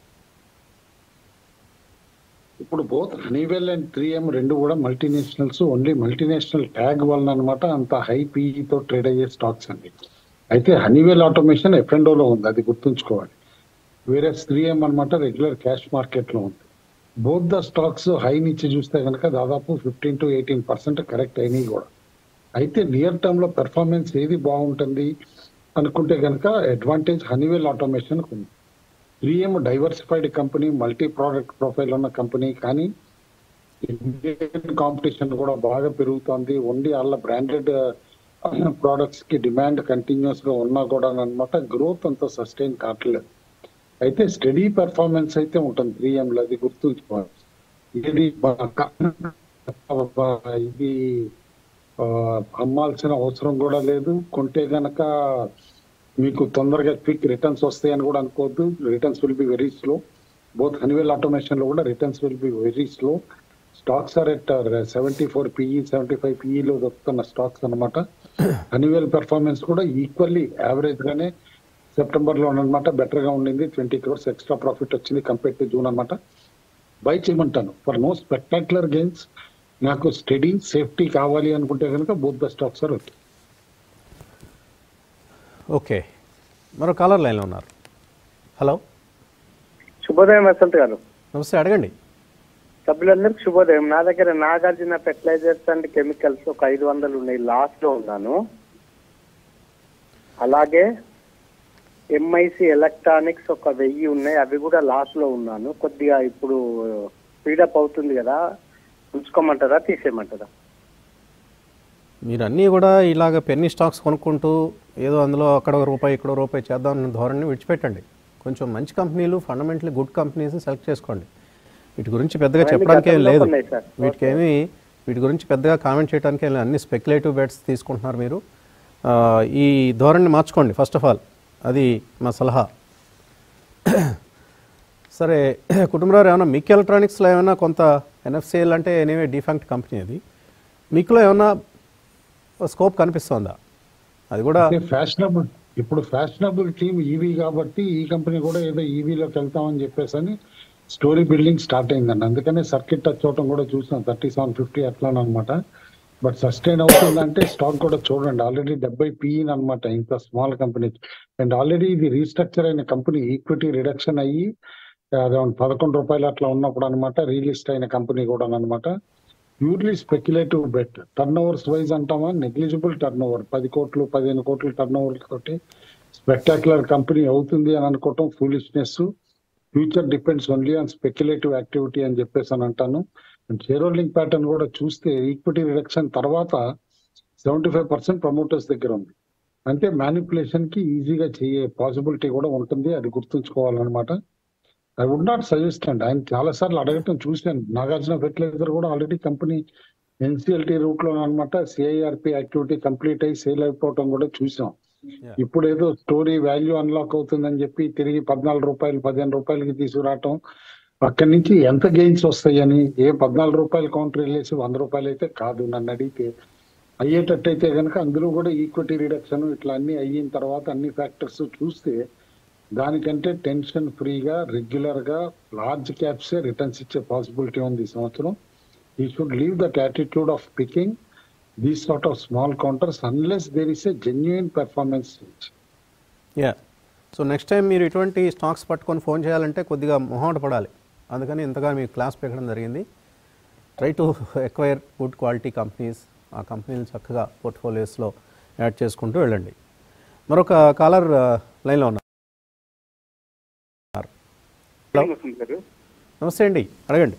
ఇప్పుడు both Honeywell and three M రెండు కూడా మల్టీనేషనల్స్ ఓన్లీ మల్టీనేషనల్ ట్యాగ్ వలన అనమాట అంత హై తో ట్రేడ్ అయ్యే స్టాక్స్ అండి అయితే హనీవెల్ ఆటోమేషన్ ఎఫ్ లో ఉంది అది గుర్తుంచుకోవాలి వేరే త్రీ ఎం అనమాట రెగ్యులర్ క్యాష్ మార్కెట్ లో ఉంది బోత్ ద స్టాక్స్ హై నుంచి చూస్తే కనుక దాదాపు fifteen to eighteen percent correct అయినాయి కూడా అయితే నియర్ టర్మ్ లో పెర్ఫార్మెన్స్ ఏది బాగుంటుంది అనుకుంటే కనుక అడ్వాంటేజ్ హనీవెల్ ఆటోమేషన్ ఉంది three M diversified company multi product profile ఉన్న కంపెనీ కానీ ఇండియన్ కాంపిటీషన్ కూడా బాగా పెరుగుతోంది ఓన్లీ వాళ్ళ బ్రాండెడ్ ప్రోడక్ట్స్ కి డిమాండ్ కంటిన్యూస్ గా ఉన్నా కూడా అనమాట గ్రోత్ అంత సస్టైన్ కావట్లేదు అయితే స్టడీ పెర్ఫార్మెన్స్ అయితే ఉంటుంది త్రీఎం లో అది గుర్తుంచుకోవాలి ఇది బా- ఇది ఆ, అమ్మాల్సిన అవసరం కూడా లేదు కొంటే గనక మీకు తొందరగా క్విక్ రిటర్న్స్ వస్తాయని కూడా అనుకోవద్దు returns will be very slow both Honeywell automation లో కూడా returns will be very slow stocks are at seventy four PE seventy five పిఈలో దొరుకుతున్న స్టాక్స్ అన్నమాట హనీవెల్ పెర్ఫార్మెన్స్ కూడా ఈక్వల్లీ యావరేజ్ గానే సెప్టెంబర్ లో అనమాట బెటర్ గా ఉండింది ట్వంటీ క్రోర్స్ ఎక్స్ట్రా ప్రాఫిట్ వచ్చింది కంపేర్ టు జూన్ అనమాట బై చేయమంటాను ఫర్ నో స్పెక్టాక్యులర్ గెయిన్స్ నాకు స్టడీ సేఫ్టీ కావాలి అనుకుంటే కనుక both the stocks are okay
okay మరో కాలర్ లైన్లో ఉన్నారు హలో
శుభోదయం వసంత్ గారు
నమస్తే అడగండి
సభ్యులందరికీ శుభోదయం నా దగ్గర నాగార్జున ఫెర్టిలైజర్స్ అండ్ కెమికల్స్ ఒక ఐదు వందలు ఉన్నాయి లాస్ట్ లో ఉన్నాను అలాగే ఎంఐసి ఎలక్ట్రానిక్స్ ఒక వెయ్యి ఉన్నాయి అవి కూడా లాస్ట్ లో ఉన్నాను కొద్దిగా ఇప్పుడు స్పీడప్ అవుతుంది కదా ఉంచుకోమంటారా తీసేయమంటారా
మీరు అన్నీ కూడా ఇలాగ పెన్నీ స్టాక్స్ కొనుక్కుంటూ ఏదో అందులో అక్కడ ఒక రూపాయి ఇక్కడ ఒక రూపాయి చేద్దాం అన్న ధోరణిని విడిచిపెట్టండి కొంచెం మంచి కంపెనీలు ఫండమెంటలీ గుడ్ కంపెనీస్ని సెలెక్ట్ చేసుకోండి వీటి గురించి పెద్దగా
అవన్నీ
చెప్పడానికి ఏం
గతంలో
లేదు
ఉన్నాయి సార్.
వీటికేమి వీటి గురించి పెద్దగా కామెంట్ చేయడానికి ఏం లేదు అన్ని స్పెక్యులేటివ్ బెట్స్ తీసుకుంటున్నారు మీరు ఆ, ఈ ధోరణిని మార్చుకోండి ఫస్ట్ ఆఫ్ ఆల్ అది మా సలహా సరే కుటుంబరావు ఏమైనా మిక్ ఎలక్ట్రానిక్స్లో ఏమైనా కొంత ఎన్ఎఫ్సిఎల్ అంటే ఎనీవే డిఫాక్ట్ కంపెనీ అది మీకులో ఏమైనా స్కోప్ కనిపిస్తోందా అది కూడా
ఫ్యాషనబుల్ ఇప్పుడు ఫ్యాషనబుల్ టీమ్ ఈవీ కాబట్టి ఈ కంపెనీ కూడా ఏదో ఈవీలోకి వెళ్తామని చెప్పేసి అని స్టోరీ బిల్డింగ్ స్టార్ట్ అయిందండి అందుకనే సర్కిట్ టచ్ అవటం కూడా చూసాం థర్టీ సెవెన్ ఫిఫ్టీ అట్లా అనమాట బట్ సస్టైన్ అవుతుందంటే స్టాక్ కూడా చూడండి ఆల్రెడీ డెబ్బై పిఈన్ అనమాట ఇంత స్మాల్ కంపెనీ అండ్ ఆల్రెడీ ఇది రీస్ట్రక్చర్ అయిన కంపెనీ ఈక్విటీ రిడక్షన్ అయ్యి అరౌండ్ పదకొండు రూపాయలు అట్లా ఉన్నప్పుడు అనమాట రీలిస్ట్ అయిన కంపెనీ కూడా అనమాట purely speculative bet turnovers wise అంటామా నెగ్లిజిబుల్ టర్న్ ఓవర్ పది కోట్లు పదిహేను కోట్లు టర్న్ ఓవర్ తోటి స్పెక్టాక్యులర్ కంపెనీ అవుతుంది అని అనుకోవటం foolishness future depends only on speculative activity అని చెప్పేసి అని అంటాను షేర్ హోల్డింగ్ ప్యాటర్న్ కూడా చూస్తే ఈక్విటీ రిడక్షన్ తర్వాత సెవెంటీ ఫైవ్ పర్సెంట్ ప్రమోటర్స్ దగ్గర ఉంది అంటే మ్యానిపులేషన్ కి ఈజీగా చేయే పాసిబిలిటీ కూడా ఉంటుంది అది గుర్తుంచుకోవాలన్నమాట ఐ వుడ్ నాట్ సజెస్ట్ అండి ఆయన చాలా సార్లు అడగటం చూశాను నాగార్జున ఫెర్టిలైజర్ కూడా ఆల్రెడీ కంపెనీ ఎన్సిఎల్టీ రూట్ లో అనమాట సిఐఆర్పి యాక్టివిటీ కంప్లీట్ అయ్యి సేల్ అయిపోవటం కూడా చూసాం ఇప్పుడు ఏదో స్టోరీ వాల్యూ అన్లాక్ అవుతుందని చెప్పి తిరిగి పద్నాలుగు రూపాయలు పదిహేను రూపాయలకి తీసుకురావటం అక్కడి నుంచి ఎంత గెయిన్స్ వస్తాయని ఏ పద్నాలుగు రూపాయలు కౌంటర్ వెళ్ళేసి వంద రూపాయలు అయితే కాదు నన్ను అడిగితే అయ్యేటట్టయితే కనుక అందులో కూడా ఈక్విటీ రిడక్షన్ ఇట్లా అన్ని అయిన తర్వాత అన్ని ఫ్యాక్టర్స్ చూస్తే దానికంటే టెన్షన్ ఫ్రీగా రెగ్యులర్ గా లార్జ్ క్యాప్స్ రిటర్న్స్ ఇచ్చే పాసిబిలిటీ ఉంది ఈ సంవత్సరం we should leave that attitude of picking these sort of small counters unless there is a genuine performance
yeah so next time మీరు ఇటువంటి స్టాక్స్ పట్టుకొని ఫోన్ చేయాలంటే కొద్దిగా మొహమాట పడాలి అందుకని ఇంతగా మీకు క్లాస్ పెట్టడం జరిగింది try to acquire good quality companies ఆ కంపెనీలు చక్కగా పోర్ట్ఫోలియోస్లో యాడ్ చేసుకుంటూ వెళ్ళండి మరొక కాలర్ లైన్లో ఉన్నారు హలో
వస్తుంది సార్
నమస్తే అండి అడగండి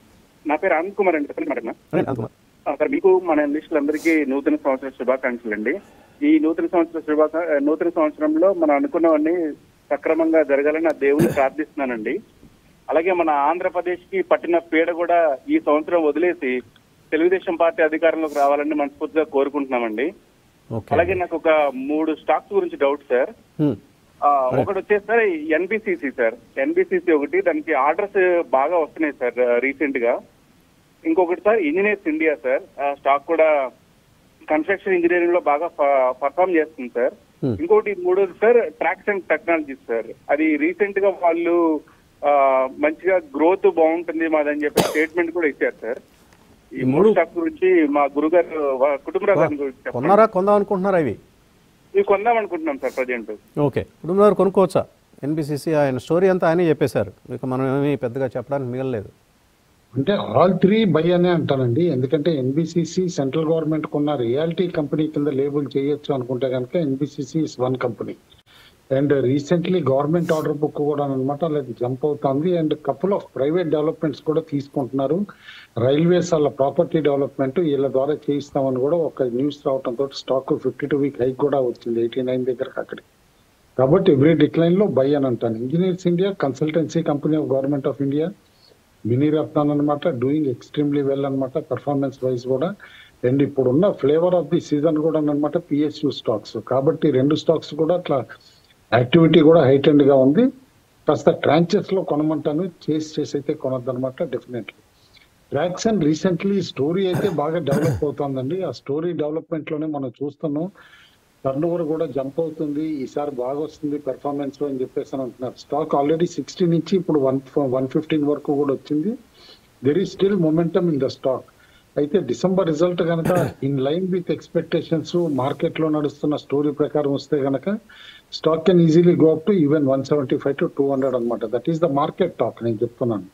నా పేరు ఆనంద్ కుమార్ అండి చెప్పండి మేడం
అడగండి అంతకుమార్.
ఆ, సార్ మీకు మన అందరికీ నూతన సంవత్సర శుభాకాంక్షలు అండి ఈ నూతన సంవత్సర శుభాకా నూతన సంవత్సరంలో మనం అనుకున్నవన్నీ సక్రమంగా జరగాలని ఆ దేవుని ప్రార్థిస్తున్నానండి అలాగే మన ఆంధ్రప్రదేశ్ కి పట్టిన పీడ కూడా ఈ సంవత్సరం వదిలేసి తెలుగుదేశం పార్టీ అధికారంలోకి రావాలని మనస్ఫూర్తిగా కోరుకుంటున్నామండి
ఓకే
అలాగే నాకు ఒక మూడు స్టాక్స్ గురించి డౌట్ సార్
హ్మ్.
ఆ, ఒకటి వచ్చేసి సార్ ఎన్బిసిసి సార్ ఎన్బిసిసి ఒకటి దానికి ఆర్డర్స్ బాగా వస్తున్నాయి సార్ రీసెంట్ గా ఇంకొకటి సార్ ఇంజనీర్స్ ఇండియా సార్ ఆ స్టాక్ కూడా కన్స్ట్రక్షన్ ఇంజనీరింగ్ లో బాగా పర్ఫామ్ చేస్తుంది సార్
Hmm.
ఇంకోటి మూడోది sir tracks and technology sir అది రీసెంట్ గా వాళ్ళు ఆ, మంచిగా గ్రోత్ బాగుంటుంది మాదని చెప్పి స్టేట్మెంట్ కూడా ఇచ్చారు సార్ ఈ
ఈ
మూడు
మూడు-
స్టాక్ గురించి మా గురుగారు వా- కుటుంబరావు గారి గురించి చెప్పండి.
కొన్నారా కొందాం అనుకుంటున్నారా ఇవి
ఇవి కొందాం అనుకుంటున్నాం సార్ ప్రజెంట్
ఓకే కుటుంబారు కొనుక్కోవచ్చా ఎన్బిసిసి ఆయన స్టోరీ అంతా ఆయనే చెప్పేశారు ఇక మనం ఏమీ పెద్దగా చెప్పడానికి మిగలలేదు
అంటే ఆల్ త్రీ బై అనే అంటానండి ఎందుకంటే ఎన్బిసిసి సెంట్రల్ గవర్నమెంట్ కొన్న రియాలిటీ కంపెనీ కింద లేబుల్ చేయొచ్చు అనుకుంటే కనుక NBCC is one company and recently government order book కూడా అనమాట అది జంప్ అవుతుంది and couple of private developments కూడా తీసుకుంటున్నారు రైల్వేస్ వాళ్ళ ప్రాపర్టీ డెవలప్మెంట్ వీళ్ళ ద్వారా చేయిస్తామని కూడా ఒక న్యూస్ రావడంతో stock fifty two week high కూడా వచ్చింది ఎయిటీ నైన్ దగ్గరకు అక్కడికి కాబట్టి ఎవ్రీ డిక్లైన్ లో బై అని అంటాను engineers India consultancy company of government of India mini రత్నాన్ అనమాట డూయింగ్ ఎక్స్ట్రీమ్లీ వెల్ అనమాట పెర్ఫార్మెన్స్ వైజ్ కూడా అండ్ ఇప్పుడున్న ఫ్లేవర్ ఆఫ్ ది సీజన్ కూడా అనమాట పిఎస్యు స్టాక్స్ కాబట్టి రెండు స్టాక్స్ కూడా అట్లా యాక్టివిటీ కూడా హైటెండ్ గా ఉంది కాస్త ట్రాంచెస్ లో కొనమంటాను చేసి చేసి అయితే కొనద్దు అనమాట డెఫినెట్లీ ట్రాక్సన్ రీసెంట్లీ స్టోరీ అయితే బాగా డెవలప్ అవుతుందండి ఆ స్టోరీ డెవలప్మెంట్ లోనే మనం చూస్తున్నాం టర్న్ ఓవర్ కూడా జంప్ అవుతుంది ఈసారి బాగా వస్తుంది పెర్ఫార్మెన్స్ అని చెప్పేసి అని అంటున్నారు స్టాక్ ఆల్రెడీ సిక్స్టీ నుంచి ఇప్పుడు వన్ వన్ ఫిఫ్టీన్ వరకు కూడా వచ్చింది there is still momentum in the stock అయితే డిసెంబర్ రిజల్ట్ కనుక in line with expectations market లో నడుస్తున్న స్టోరీ ప్రకారం వస్తే కనుక stock can easily go up to even one seventy five to two hundred అనమాట that is the market talk నేను చెప్తున్నాను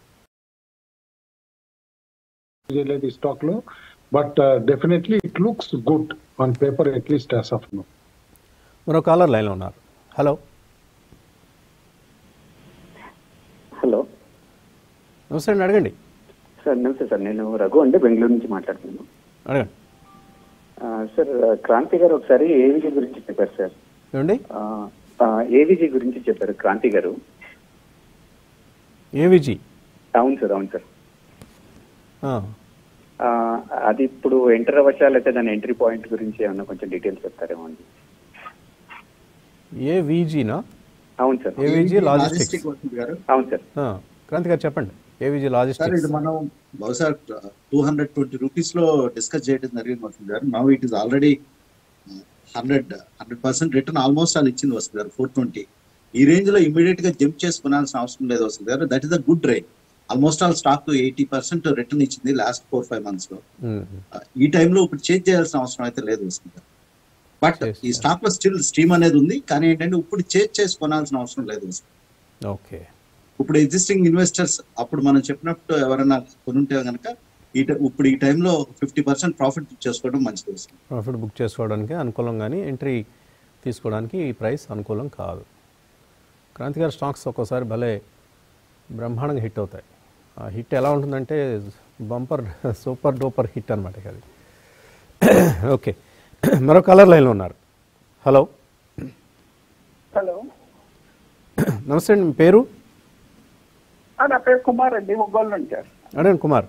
చేయలేదు ఈ స్టాక్ లో but definitely it looks good on paper at least as of now
మరో కాలర్ లైన్లో ఉన్నారు హలో
హలో
నమస్తే అండి అడగండి
సార్ నమస్తే సార్ నేను రఘు అండి బెంగళూరు నుంచి మాట్లాడుతున్నాను
అడగండి
ఆ, సార్ క్రాంతి గారు ఒకసారి ఏవిజీ గురించి చెప్పారు సార్
ఏమండి
ఏవిజీ గురించి చెప్పారు క్రాంతి గారు
ఏవిజీ
అవును సార్ అవును సార్
ఆ,
ఆ, అది ఇప్పుడు ఎంటర్ అవ్వచ్చా లేకపోతే దాని ఎంట్రీ పాయింట్ గురించి ఏమన్నా కొంచెం డీటెయిల్స్ చెప్తారేమో అండి
ఏవిజీనా
అవును sir
AVG logistics
logistic Vasant గారు
అవును సార్
ఆ, క్రాంతి గారు చెప్పండి ఏవిజీ
సార్
లాజిస్టిక్స్
ఇది మనం బహుశా టూ హండ్రెడ్ ట్వంటీ రూపీస్ లో డిస్కస్ చేయడం జరిగింది వసంత్ గారు now it is already hundred hundred percent return almost అది ఇచ్చింది వసంత్ గారు ఫోర్ ట్వంటీ ఈ రేంజ్ లో ఇమీడియట్ గా జంప్ చేసుకునాల్సిన అవసరం లేదు వసంత్ గారు that is the good range almost all stock eighty percent return ఇచ్చింది లాస్ట్ ఫోర్ ఫైవ్ మంత్స్ లో
మ్మ్.
Uh, ఈ టైంలో ఇప్పుడు చేంజ్ చేయాల్సిన అవసరం అయితే లేదు వసంత్ గారు బట్
Yes,
ఈ
yeah.
స్టాక్ లో స్టిల్ స్ట్రీమ్ అనేది ఉంది కానీ ఏంటంటే ఇప్పుడు చేంజ్ చేసుకోవాల్సిన అవసరం లేదు వసంత్
ఓకే
ఇప్పుడు ఎగ్జిస్టింగ్ ఇన్వెస్టర్స్ అప్పుడు మనం చెప్పినట్టు ఎవరైనా కొనుంటే కనుక ఈ ట- ఇప్పుడు ఈ టైంలో ఫిఫ్టీ పర్సెంట్ ప్రాఫిట్ చేసుకోవడం మంచిది వస్తుంది
ప్రాఫిట్ బుక్ చేసుకోవడానికి అనుకూలం కానీ ఎంట్రీ తీసుకోవడానికి ఈ ప్రైస్ అనుకూలం కాదు క్రాంతి గారి స్టాక్స్ ఒక్కోసారి భలే బ్రహ్మాండంగా హిట్ అవుతాయి ఆ హిట్ ఎలా ఉంటుందంటే బంపర్ సూపర్ డూపర్ హిట్ అనమాట ఇక అది ఓకే మరో కలర్ లైన్లో ఉన్నారు హలో
హలో
నమస్తే అండి మీ పేరు
ఆ, నా పేరు కుమార్ అండి ఒంగోలు నుంచి
అడగండి కుమార్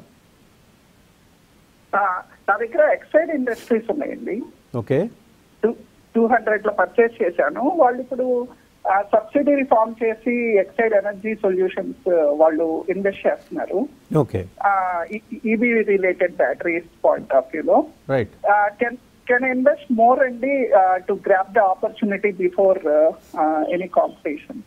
ఆ, నా దగ్గర ఎక్సైడ్ ఇండస్ట్రీస్ ఉన్నాయండి
ఓకే
టూ టూ హండ్రెడ్ లో పర్చేస్ చేశాను వాళ్ళు ఇప్పుడు సబ్సిడరీ ఫామ్ చేసి ఎక్సైడ్ ఎనర్జీ సొల్యూషన్స్ వాళ్ళు ఇన్వెస్ట్ చేస్తున్నారు
okay
EV related batteries point of వ్యూలో
right
can can invest more అండి to grab the opportunity before any competition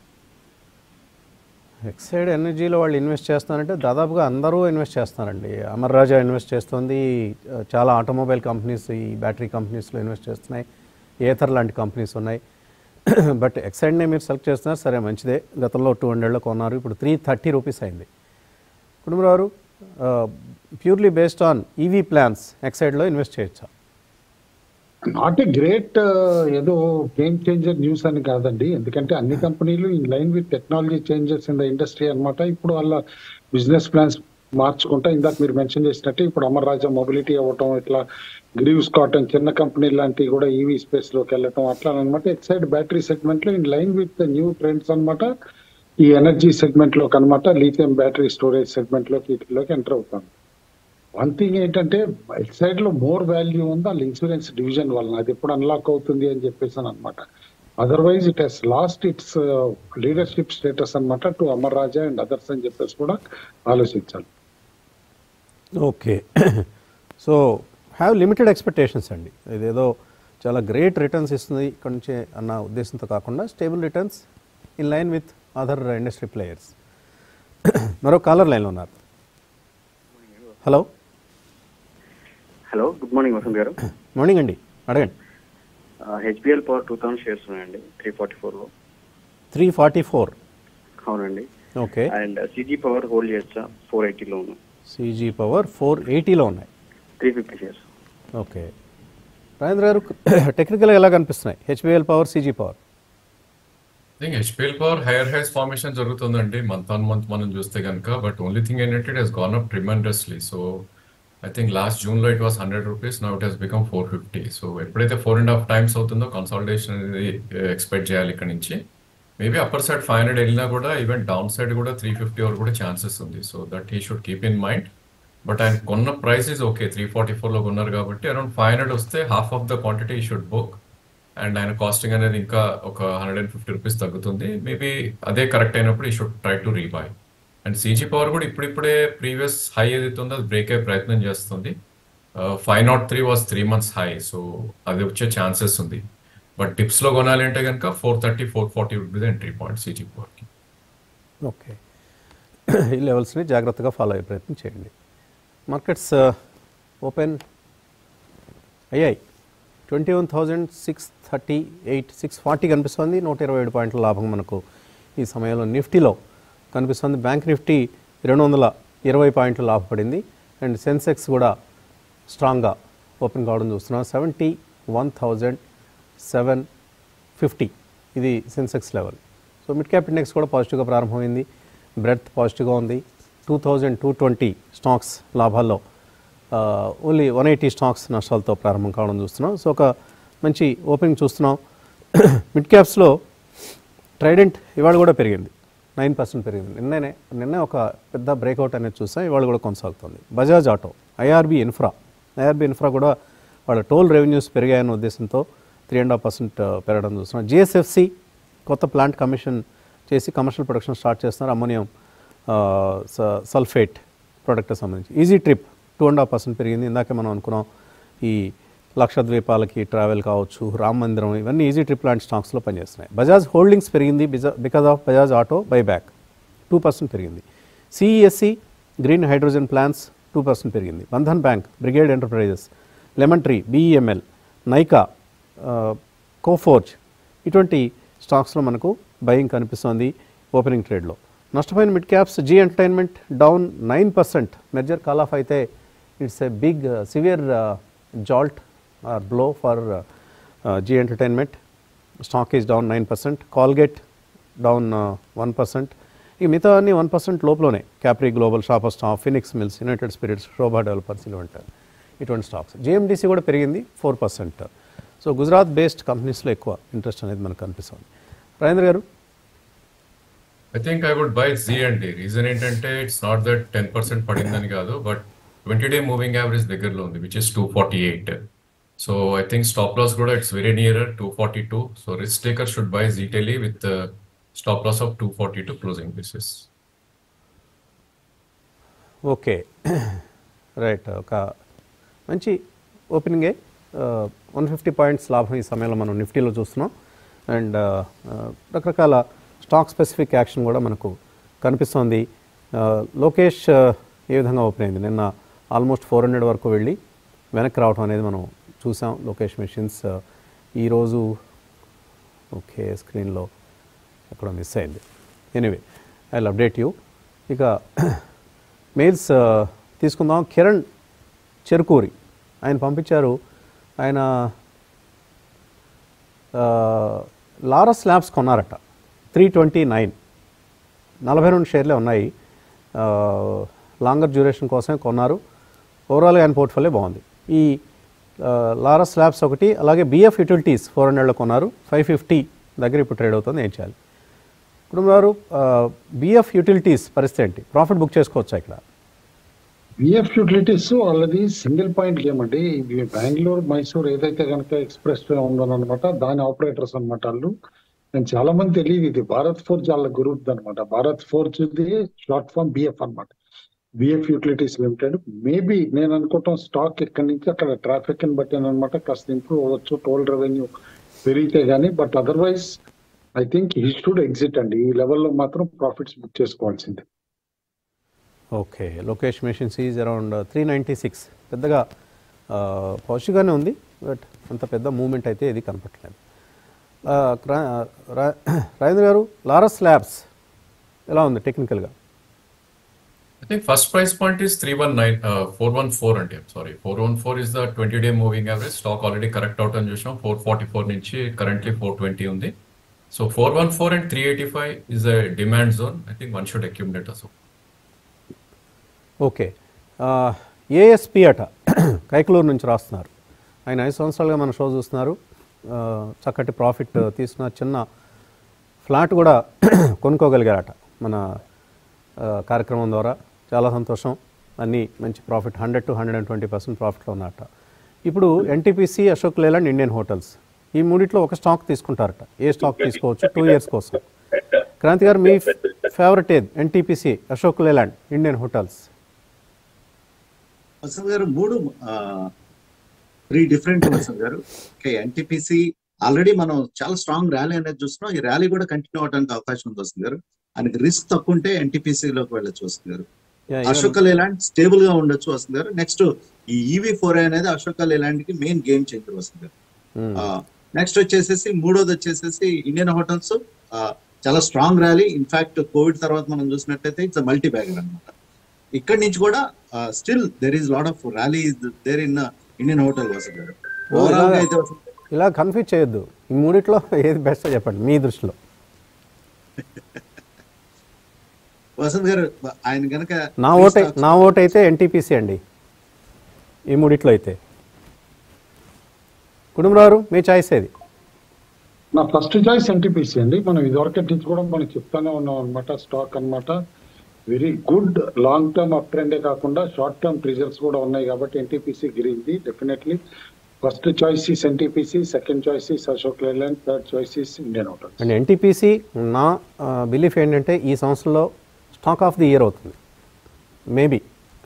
Exide ఎనర్జీలో వాళ్ళు ఇన్వెస్ట్ చేస్తున్నారంటే దాదాపుగా అందరూ ఇన్వెస్ట్ చేస్తున్నారండి అమర్ రాజా ఇన్వెస్ట్ చేస్తుంది ఆ, చాలా ఆటోమొబైల్ కంపెనీస్ ఈ బ్యాటరీ కంపెనీస్లో ఇన్వెస్ట్ చేస్తున్నాయి ఏథర్ లాంటి కంపెనీస్ ఉన్నాయి బట్ ఎక్సైడ్నే మీరు సెలెక్ట్ చేస్తున్నారు సరే మంచిదే గతంలో టూ హండ్రెడ్లో కొన్నారు ఇప్పుడు త్రీ థర్టీ రూపీస్ అయింది Kutumbarao purely based on EV plans ఎక్సైడ్లో ఇన్వెస్ట్ చేయొచ్చా
నాట్ ఏ గ్రేట్ ఏదో గేమ్ చేంజర్ న్యూస్ అని కాదండి ఎందుకంటే అన్ని కంపెనీలు in line with technology changes in the industry అన్నమాట ఇప్పుడు వాళ్ళ బిజినెస్ ప్లాన్స్ మార్చుకుంటా ఇందాక మీరు మెన్షన్ చేసినట్టు ఇప్పుడు అమర్ రాజా మొబిలిటీ అవ్వటం ఇట్లా గ్రీవ్స్ కాటన్ చిన్న కంపెనీ లాంటివి కూడా ఈవీ స్పేస్ లోకి వెళ్ళటం అట్లా అనమాట ఎక్సైడ్ బ్యాటరీ సెగ్మెంట్ లో in line with new trends అన్నమాట ఈ ఎనర్జీ సెగ్మెంట్ లోకి అనమాట లిథియం బ్యాటరీ స్టోరేజ్ సెగ్మెంట్ లోకి వీటిలోకి ఎంటర్ అవుతాం వన్ థింగ్ ఏంటంటే సైడ్ లో మోర్ వాల్యూ ఉంది వాళ్ళ ఇన్సూరెన్స్ డివిజన్ వలన అది ఎప్పుడు అన్లాక్ అవుతుంది అని చెప్పేసి అనమాట otherwise it has lost its leadership status అన్నమాట to Amara Raja and others అని చెప్పేసి కూడా ఆలోచించాలి
okay so have limited expectations అండి ఇదేదో చాలా గ్రేట్ రిటర్న్స్ ఇస్తుంది ఇక్కడ నుంచి అన్న ఉద్దేశంతో కాకుండా stable returns in line with other industry players మరో కాలర్ లైన్లో ఉన్నారు hello
hello good morning Vasant గారు
మార్నింగ్ అండి అడగండి
HPL power two thousand shares ఉన్నాయండి త్రీ ఫార్టీ ఫోర్లో
త్రీ ఫార్టీ ఫోర్
అవునండి
okay
and CG power hold చేయొచ్చా ఫోర్ ఎయిటీలో ఉన్నాం
సీజీ పవర్ ఫోర్ ఎయిటీలో ఉన్నాయి
three fifty shares
okay Rajendra గారు టెక్నికల్గా ఎలా కనిపిస్తున్నాయి HPL power CG power
think HPL power higher highs formation జరుగుతుందండి మంత్ ఆన్ మంత్ మనం చూస్తే కనుక బట్ ఓన్లీ థింగ్ ఏంటంటే it has gone up tremendously so I think last June లో it was hundred rupees now it has become four fifty so ఎప్పుడైతే ఫోర్ అండ్ హాఫ్ టైమ్స్ అవుతుందో కన్సాలిడేషన్ అనేది ఎక్స్పెక్ట్ చేయాలి ఇక్కడ నుంచి maybe upper side five hundred వెళ్ళినా కూడా ఈవెన్ డౌన్ సైడ్ కూడా త్రీ ఫిఫ్టీ వరకు కూడా ఛాన్సెస్ ఉంది so that he should keep in mind but ఆయన కొన్న price is okay three forty ఫోర్లో కొన్నారు కాబట్టి అరౌండ్ ఫైవ్ హండ్రెడ్ వస్తే half of the quantity should book and ఆయన కాస్టింగ్ అనేది ఇంకా ఒక హండ్రెడ్ అండ్ ఫిఫ్టీ రూపీస్ తగ్గుతుంది మేబీ అదే కరెక్ట్ అయినప్పుడు ఈ should try to rebuy and CG power కూడా ఇప్పుడిప్పుడే ప్రీవియస్ హై ఏదైతే ఉందో అది బ్రేక్ అయ్యే ప్రయత్నం చేస్తుంది five not three was three months high so అది వచ్చే ఛాన్సెస్ ఉంది బట్ టిప్స్ లో కొనాలి అంటే కనుక four thirty four forty would be the entry point CG పవర్కి
ఓకే ఈ లెవెల్స్ని జాగ్రత్తగా ఫాలో అయ్యే ప్రయత్నం చేయండి మార్కెట్స్ ఓపెన్ అయ్యాయి twenty one thousand six thirty eight six forty కనిపిస్తుంది నూట ఇరవై ఏడు పాయింట్ల లాభం మనకు ఈ సమయంలో నిఫ్టీలో కనిపిస్తుంది బ్యాంక్ నిఫ్టీ రెండు వందల ఇరవై పాయింట్లు లాభపడింది అండ్ సెన్సెక్స్ కూడా స్ట్రాంగ్గా ఓపెన్ కావడం చూస్తున్నాం seventy one thousand seven fifty ఇది Sensex level so mid cap index కూడా పాజిటివ్గా ప్రారంభమైంది బ్రెడ్త్ పాజిటివ్గా ఉంది two thousand two twenty stocks లాభాల్లో ఓన్లీ వన్ ఎయిటీ స్టాక్స్ నష్టాలతో ప్రారంభం కావడం చూస్తున్నాం సో ఒక మంచి ఓపెనింగ్ చూస్తున్నాం మిడ్ క్యాప్స్లో ట్రైడెంట్ ఇవాళ కూడా పెరిగింది నైన్ పర్సెంట్ పెరిగింది నిన్ననే నిన్నే ఒక పెద్ద బ్రేక్అవుట్ అనేది చూసాం ఇవాళ కూడా కొనసాగుతుంది Bajaj Auto IRB Infra IRB Infra కూడా వాళ్ళ టోల్ రెవెన్యూస్ పెరిగాయన్న ఉద్దేశంతో త్రీ అండ్ హాఫ్ పర్సెంట్ పెరగడం చూస్తున్నాం జిఎస్ఎఫ్సి కొత్త ప్లాంట్ కమిషన్ చేసి కమర్షియల్ ప్రొడక్షన్ స్టార్ట్ చేస్తున్నారు అమ్మోనియం సల్ఫేట్ ప్రోడక్ట్ సంబంధించి easy trip two and half percent పెరిగింది ఇందాకే మనం అనుకున్నాం ఈ లక్షద్వీపాలకి ట్రావెల్ కావచ్చు రామ్ మందిరం ఇవన్నీ ఈజీ ట్రిప్ లాంటి స్టాక్స్లో పనిచేస్తున్నాయి బజాజ్ హోల్డింగ్స్ పెరిగింది because of Bajaj Auto buyback two percent పెరిగింది CESC green hydrogen plans two percent పెరిగింది Bandhan Bank Brigade Enterprises Lemon Tree BEML Nykaa Coforge ఇటువంటి స్టాక్స్లో మనకు బయింగ్ కనిపిస్తోంది ఓపెనింగ్ ట్రేడ్లో నష్టపోయిన mid caps Zee Entertainment down nine percent merger call off అయితే it's a big severe jolt or blow for Zee Entertainment stock is down nine percent Colgate down one percent ఈ మిగతా అన్ని వన్ పర్సెంట్ లోపలనే Capri Global shopper stock Phoenix Mills United Spirits Sobha Developers ఇటువంటి ఇటువంటి స్టాక్స్ జేఎండిసి కూడా పెరిగింది four percent so Gujarat based కంపెనీస్లో ఎక్కువ ఇంట్రెస్ట్ అనేది మనకు కనిపిస్తుంది రాజేంద్ర గారు
I think I would buy Zee అండి రీజన్ ఏంటంటే it's not that ten percent పడిందని కాదు but twenty day moving average దగ్గరలో ఉంది which is two forty eight so I think stop loss కూడా it's very near two forty two so risk taker should buy జీటెలీ with stop loss of two forty two closing basis
okay right ఒక మంచి ఓపెనింగే వన్ ఫిఫ్టీ పాయింట్స్ లాభం ఈ సమయంలో మనం నిఫ్టీలో చూస్తున్నాం అండ్ రకరకాల స్టాక్ స్పెసిఫిక్ యాక్షన్ కూడా మనకు కనిపిస్తోంది లోకేష్ ఏ విధంగా ఓపెన్ అయింది నిన్న ఆల్మోస్ట్ ఫోర్ హండ్రెడ్ వరకు వెళ్ళి వెనక్కి రావడం అనేది మనం చూసాం లోకేష్ మెషిన్స్ ఈరోజు ఓకే స్క్రీన్లో ఎక్కడ మిస్ అయింది ఎనీవే ఐ అప్డేట్ యూ ఇక మెయిల్స్ తీసుకుందాం కిరణ్ చెరుకూరి ఆయన పంపించారు ఆయన లారస్ ల్యాబ్స్ కొన్నారట త్రీ ట్వంటీ నైన్ నలభై రెండు షేర్లే ఉన్నాయి లాంగర్ డ్యూరేషన్ కోసమే కొన్నారు ఓవరాల్గా ఆయన పోర్ట్ఫోలియో బాగుంది ఈ లారస్ ల్యాబ్స్ ఒకటి అలాగే బిఎఫ్ యూటిలిటీస్ ఫోర్ హండ్రెడ్లో కొన్నారు ఫైవ్ ఫిఫ్టీ దగ్గర ఇప్పుడు ట్రేడ్ అవుతుంది ఏం చేయాలి ఇప్పుడు గారు బిఎఫ్ యూటిలిటీస్ పరిస్థితి ఏంటి ప్రాఫిట్ బుక్ చేసుకోవచ్చా ఇక్కడ
బిఎఫ్ యూటిలిటీస్ వాళ్ళది సింగిల్ పాయింట్ గేమ్ అండి ఇది బెంగళూరు మైసూర్ ఏదైతే కనుక ఎక్స్ప్రెస్ వే ఉందనమాట దాని ఆపరేటర్స్ అనమాట వాళ్ళు నేను చాలా మంది తెలియదు ఇది భారత్ ఫోర్జ్ వాళ్ళ గ్రూప్ అనమాట Bharat Forge short form BF అనమాట బిఎఫ్ యూటిలిటీస్ లిమిటెడ్ మేబీ నేను అనుకుంటాం స్టాక్ ఇక్కడి నుంచి అక్కడ ట్రాఫిక్ ని బట్టి అనమాట కాస్త ఇంప్రూవ్ అవ్వచ్చు టోల్ రెవెన్యూ పెరిగితే గానీ but otherwise I think he should exit అండి ఈ లెవెల్లో మాత్రం ప్రాఫిట్స్ బుక్ చేసుకోవాల్సిందే
okay Lokesh machines is around three ninety six పెద్దగా పాజిటివ్గానే ఉంది బట్ అంత పెద్ద మూమెంట్ అయితే ఇది కనపట్లేదు రాజేంద్ర గారు లారస్ ల్యాబ్స్ ఎలా ఉంది టెక్నికల్గా
I think first price point is 319, uh, 414 అంటే sorry 414 is the 20 day moving average. Stock already correct out అని చూసాం 444 నుంచి currently 420 ఉంది. So 414 and 385 is a demand zone. I think one should accumulate also.
Okay ASP అట కైకలూరు నుంచి రాస్తున్నారు ఆయన ఐదు సంవత్సరాలుగా మన షో చూస్తున్నారు ఆ, చక్కటి ప్రాఫిట్ తీసుకున్న చిన్న ఫ్లాట్ కూడా కొనుక్కోగలిగారట మన ఆ, కార్యక్రమం ద్వారా చాలా సంతోషం అన్నీ మంచి profit hundred to hundred and twenty percent ప్రాఫిట్లో ఉన్నట్ట ఇప్పుడు NTPC Ashok Leyland Indian Hotels ఈ మూడిట్లో ఒక స్టాక్ తీసుకుంటారట ఏ స్టాక్ తీసుకోవచ్చు టూ ఇయర్స్ కోసం క్రాంతి గారు మీ ఫేవరెట్ ఏది NTPC Ashok Leyland Indian Hotels
Vasant గారు మూడు త్రీ డిఫరెంట్ వసంత్ గారు ఓకే ఎన్టీపీసీ ఆల్రెడీ మనం చాలా స్ట్రాంగ్ ర్యాలీ అనేది చూస్తున్నాం ఈ ర్యాలీ కూడా కంటిన్యూ అవడానికి అవకాశం ఉంది వస్తుంది గారు ఆయనకి రిస్క్ తక్కువ ఉంటే NTPC లోకి వెళ్ళొచ్చు వస్తుంది గారు
Yeah, even-
Ashoka Leyland stable గా ఉండొచ్చు వస్తుంది గారు నెక్స్ట్ ఈ ఈవీ ఫోర్ అనేది అశోక లేలాండ్ కి మెయిన్ గేమ్ చేంజర్ వస్తుంది గారు
Hmm.
నెక్స్ట్ వచ్చేసేసి మూడోది వచ్చేసేసి ఇండియన్ హోటల్స్ చాలా స్ట్రాంగ్ ర్యాలీ ఇన్ఫాక్ట్ కోవిడ్ తర్వాత మనం చూసినట్టయితే ఇట్స్ మల్టీ బ్యాగర్ అనమాట ఇక్కడి నుంచి కూడా still there is lot of rally there in Indian hotel Vasant గారు ఓవరాల్ గా అయితే వసంత్
ఇలా కన్ఫ్యూజ్ చేయొద్దు ఈ మూడిట్లో ఏది బెస్ట్ చెప్పండి మీ దృష్టిలో
వసంత్ గారు ఆయన గనక
నా ఓట్ నా ఓట్ అయితే ఎన్టీపీసీ అండి ఈ మూడిట్లో అయితే కుటుంబరావు మీ చాయిస్ ఏది
నా ఫస్ట్ చాయిస్ ఎన్టీపీసీ అండి మనం ఇదివరకటి నుంచి కూడా మనం చెప్తానే ఉన్నాం అనమాట స్టాక్ అన్నమాట very good long term up ట్రెండే కాకుండా షార్ట్ టర్మ్ రిజల్ట్స్ కూడా ఉన్నాయి కాబట్టి ఎన్టీపీసీ గిరింది definitely first choice is NTPC second choice is Ashok Leyland third choice is Indian Hotels
and NTPC నా బిలీఫ్ ఏంటంటే ఈ సంవత్సరంలో స్టాక్ ఆఫ్ ది ఇయర్ అవుతుంది మేబీ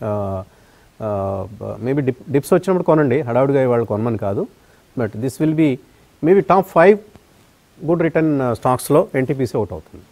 మేబీ డిప్ డిప్స్ వచ్చినప్పుడు కొనండి హడావుడిగా వాళ్ళు కొనమని కాదు but this will be maybe top five good return స్టాక్స్లో ఎన్టీపీసీ అవుట్ అవుతుంది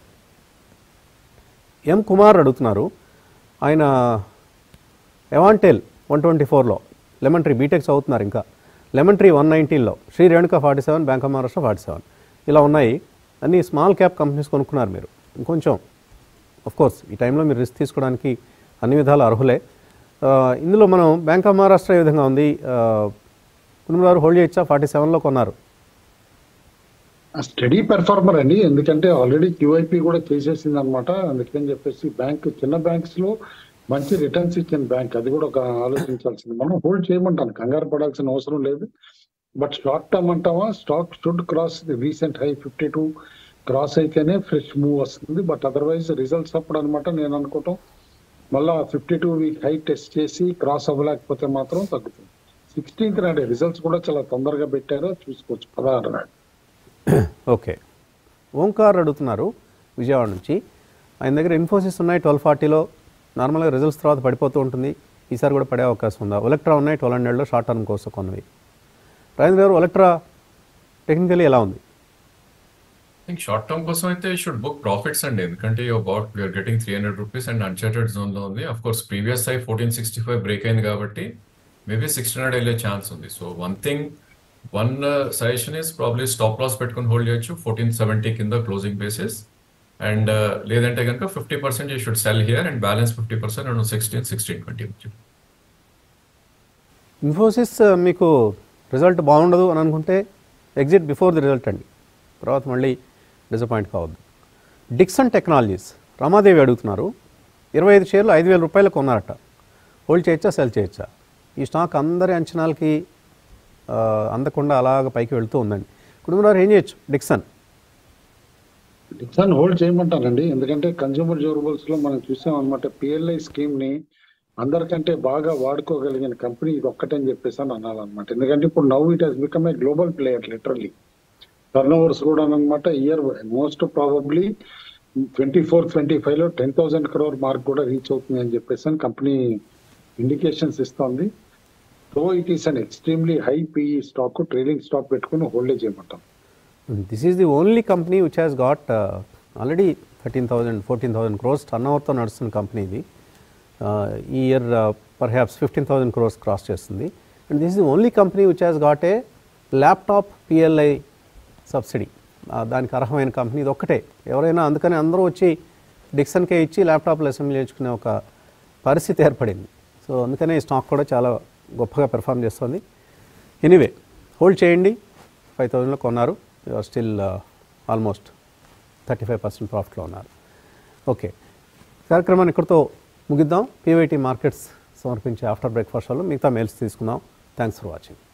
ఎం కుమార్ అడుగుతున్నారు ఆయన ఎవాంటెల్ వన్ ట్వంటీ ఫోర్లో లెమన్ ట్రీ బీటెక్ చదువుతున్నారు ఇంకా లెమన్ ట్రీ వన్ నైన్టీన్లో Shri Renuka forty seven Bank of Maharashtra forty seven ఇలా ఉన్నాయి అన్ని స్మాల్ క్యాప్ కంపెనీస్ కొనుక్కున్నారు మీరు ఇంకొంచెం ఆఫ్ కోర్స్ ఈ టైంలో మీరు రిస్క్ తీసుకోవడానికి అన్ని విధాలు అర్హులే ఆ, ఇందులో మనం బ్యాంక్ ఆఫ్ మహారాష్ట్ర ఏ విధంగా ఉంది కుటుంబారు హోల్డ్ చేయొచ్చా ఫార్టీ సెవెన్లో కొన్నారు
స్టడీ పెర్ఫార్మర్ అండి ఎందుకంటే ఆల్రెడీ క్యూఐపి కూడా చేసేసింది అనమాట అందుకని చెప్పేసి బ్యాంక్ చిన్న బ్యాంక్స్ లో మంచి రిటర్న్స్ ఇచ్చిన బ్యాంక్ అది కూడా ఒక ఆలోచించాల్సింది మనం హోల్డ్ చేయమంటాను కంగారు పడాల్సిన అవసరం లేదు బట్ షార్ట్ టర్మ్ అంటావా stock should cross the recent high fifty two cross అయితేనే ఫ్రెష్ మూవ్ వస్తుంది బట్ అదర్వైజ్ రిజల్ట్స్ అప్పుడు అనమాట నేను అనుకోవటం మళ్ళా fifty two week high test చేసి క్రాస్ అవ్వలేకపోతే మాత్రం తగ్గుతుంది సిక్స్టీన్త్ నాడే రిజల్ట్స్ కూడా చాలా తొందరగా పెట్టారో చూసుకోవచ్చు పదహారు నాడు
ఓకే ఓంకార్ అడుగుతున్నారు విజయవాడ నుంచి ఆయన దగ్గర ఇన్ఫోసిస్ ఉన్నాయి ట్వెల్వ్ ఫార్టీలో నార్మల్గా రిజల్ట్స్ తర్వాత పడిపోతూ ఉంటుంది ఈసారి కూడా పడే అవకాశం ఉందా ఒలెక్ట్రా ఉన్నాయి ట్వెల్వ్ హండ్రెడ్లో షార్ట్ టర్మ్ కోసం కొన్నవి రాజేంద్ర గారు ఒలెక్ట్రా టెక్నికలీ ఎలా ఉంది
థింక్ షార్ట్ టర్మ్ కోసం అయితే షుడ్ బుక్ ప్రాఫిట్స్ అండి ఎందుకంటే about we're getting three hundred rupees and uncharted zone లో ఉంది of course previous high fourteen sixty five break అయింది కాబట్టి మేబీ సిక్స్టీన్ హండ్రెడ్ వెళ్ళే ఛాన్స్ ఉంది so one thing one suggestion is probably stop loss పెట్టుకుని హోల్డ్ చేయొచ్చు ఫోర్టీన్ సెవెంటీ కింద క్లోజింగ్ బేసిస్ అండ్ లేదంటే కనుక fifty percent you should sell here and balance fifty percent and sixteen sixteen twenty
Infosys ఆ, మీకు రిజల్ట్ బాగుండదు అని అనుకుంటే ఎగ్జిట్ బిఫోర్ ది రిజల్ట్ అండి తర్వాత మళ్ళీ డిసప్పాయింట్ కావద్దు డిక్సన్ టెక్నాలజీస్ రమాదేవి అడుగుతున్నారు ఇరవై ఐదు షేర్లు ఐదు వేల రూపాయలకు కొన్నారట హోల్డ్ చేయొచ్చా సెల్ చేయొచ్చా ఈ స్టాక్ అందరి అంచనాలకి ఆ, అందకుండా అలాగ పైకి వెళ్తూ ఉందండి కుటుంబంలో ఏం చేయొచ్చు డిక్సన్
డిక్సన్ హోల్డ్ చేయమంటానండి ఎందుకంటే కన్జ్యూమర్ డ్యూరబుల్స్ లో మనం చూసాం అనమాట పిఎల్ఐ స్కీమ్ ని అందరికంటే బాగా వాడుకోగలిగిన కంపెనీ ఇది ఒక్కటని చెప్పేసి అని అనాలన్నమాట ఎందుకంటే ఇప్పుడు now it has become a global player literally turnovers కూడా అనమాట year most probably twenty four twenty five లో టెన్ థౌసండ్ క్రోర్ మార్క్ కూడా రీచ్ అవుతుంది అని చెప్పేసి అని కంపెనీ ఇండికేషన్స్ ఇస్తోంది so it is an extremely high PE stock trailing stock పెట్టుకుని హోల్డే చేయమంటాం
this is the only company which has got already thirteen thousand fourteen thousand crores టర్న్ ఓవర్తో నడుస్తున్న కంపెనీ ఇది Uh, ఈ year perhaps fifteen thousand crores cross చేస్తుంది and this is the only company which has got a laptop PLI subsidy దానికి అర్హమైన కంపెనీ ఇది ఒక్కటే ఎవరైనా అందుకని అందరూ వచ్చి డిక్సన్కే ఇచ్చి ల్యాప్టాప్లు అసెంబ్లీ చేయించుకునే ఒక పరిస్థితి ఏర్పడింది సో అందుకనే ఈ స్టాక్ కూడా చాలా గొప్పగా పెర్ఫామ్ చేస్తుంది ఎనీవే హోల్డ్ చేయండి ఫైవ్ థౌజండ్లో కొన్నారు you're still almost thirty five percent ప్రాఫిట్లో ఉన్నారు ఓకే కార్యక్రమాన్ని ఇక్కడితో ముగిద్దాం పీవైటీ మార్కెట్స్ సమర్పించే ఆఫ్టర్ బ్రేక్ఫాస్ట్ షోలో మిగతా మెయిల్స్ తీసుకుందాం థ్యాంక్స్ ఫర్ వాచింగ్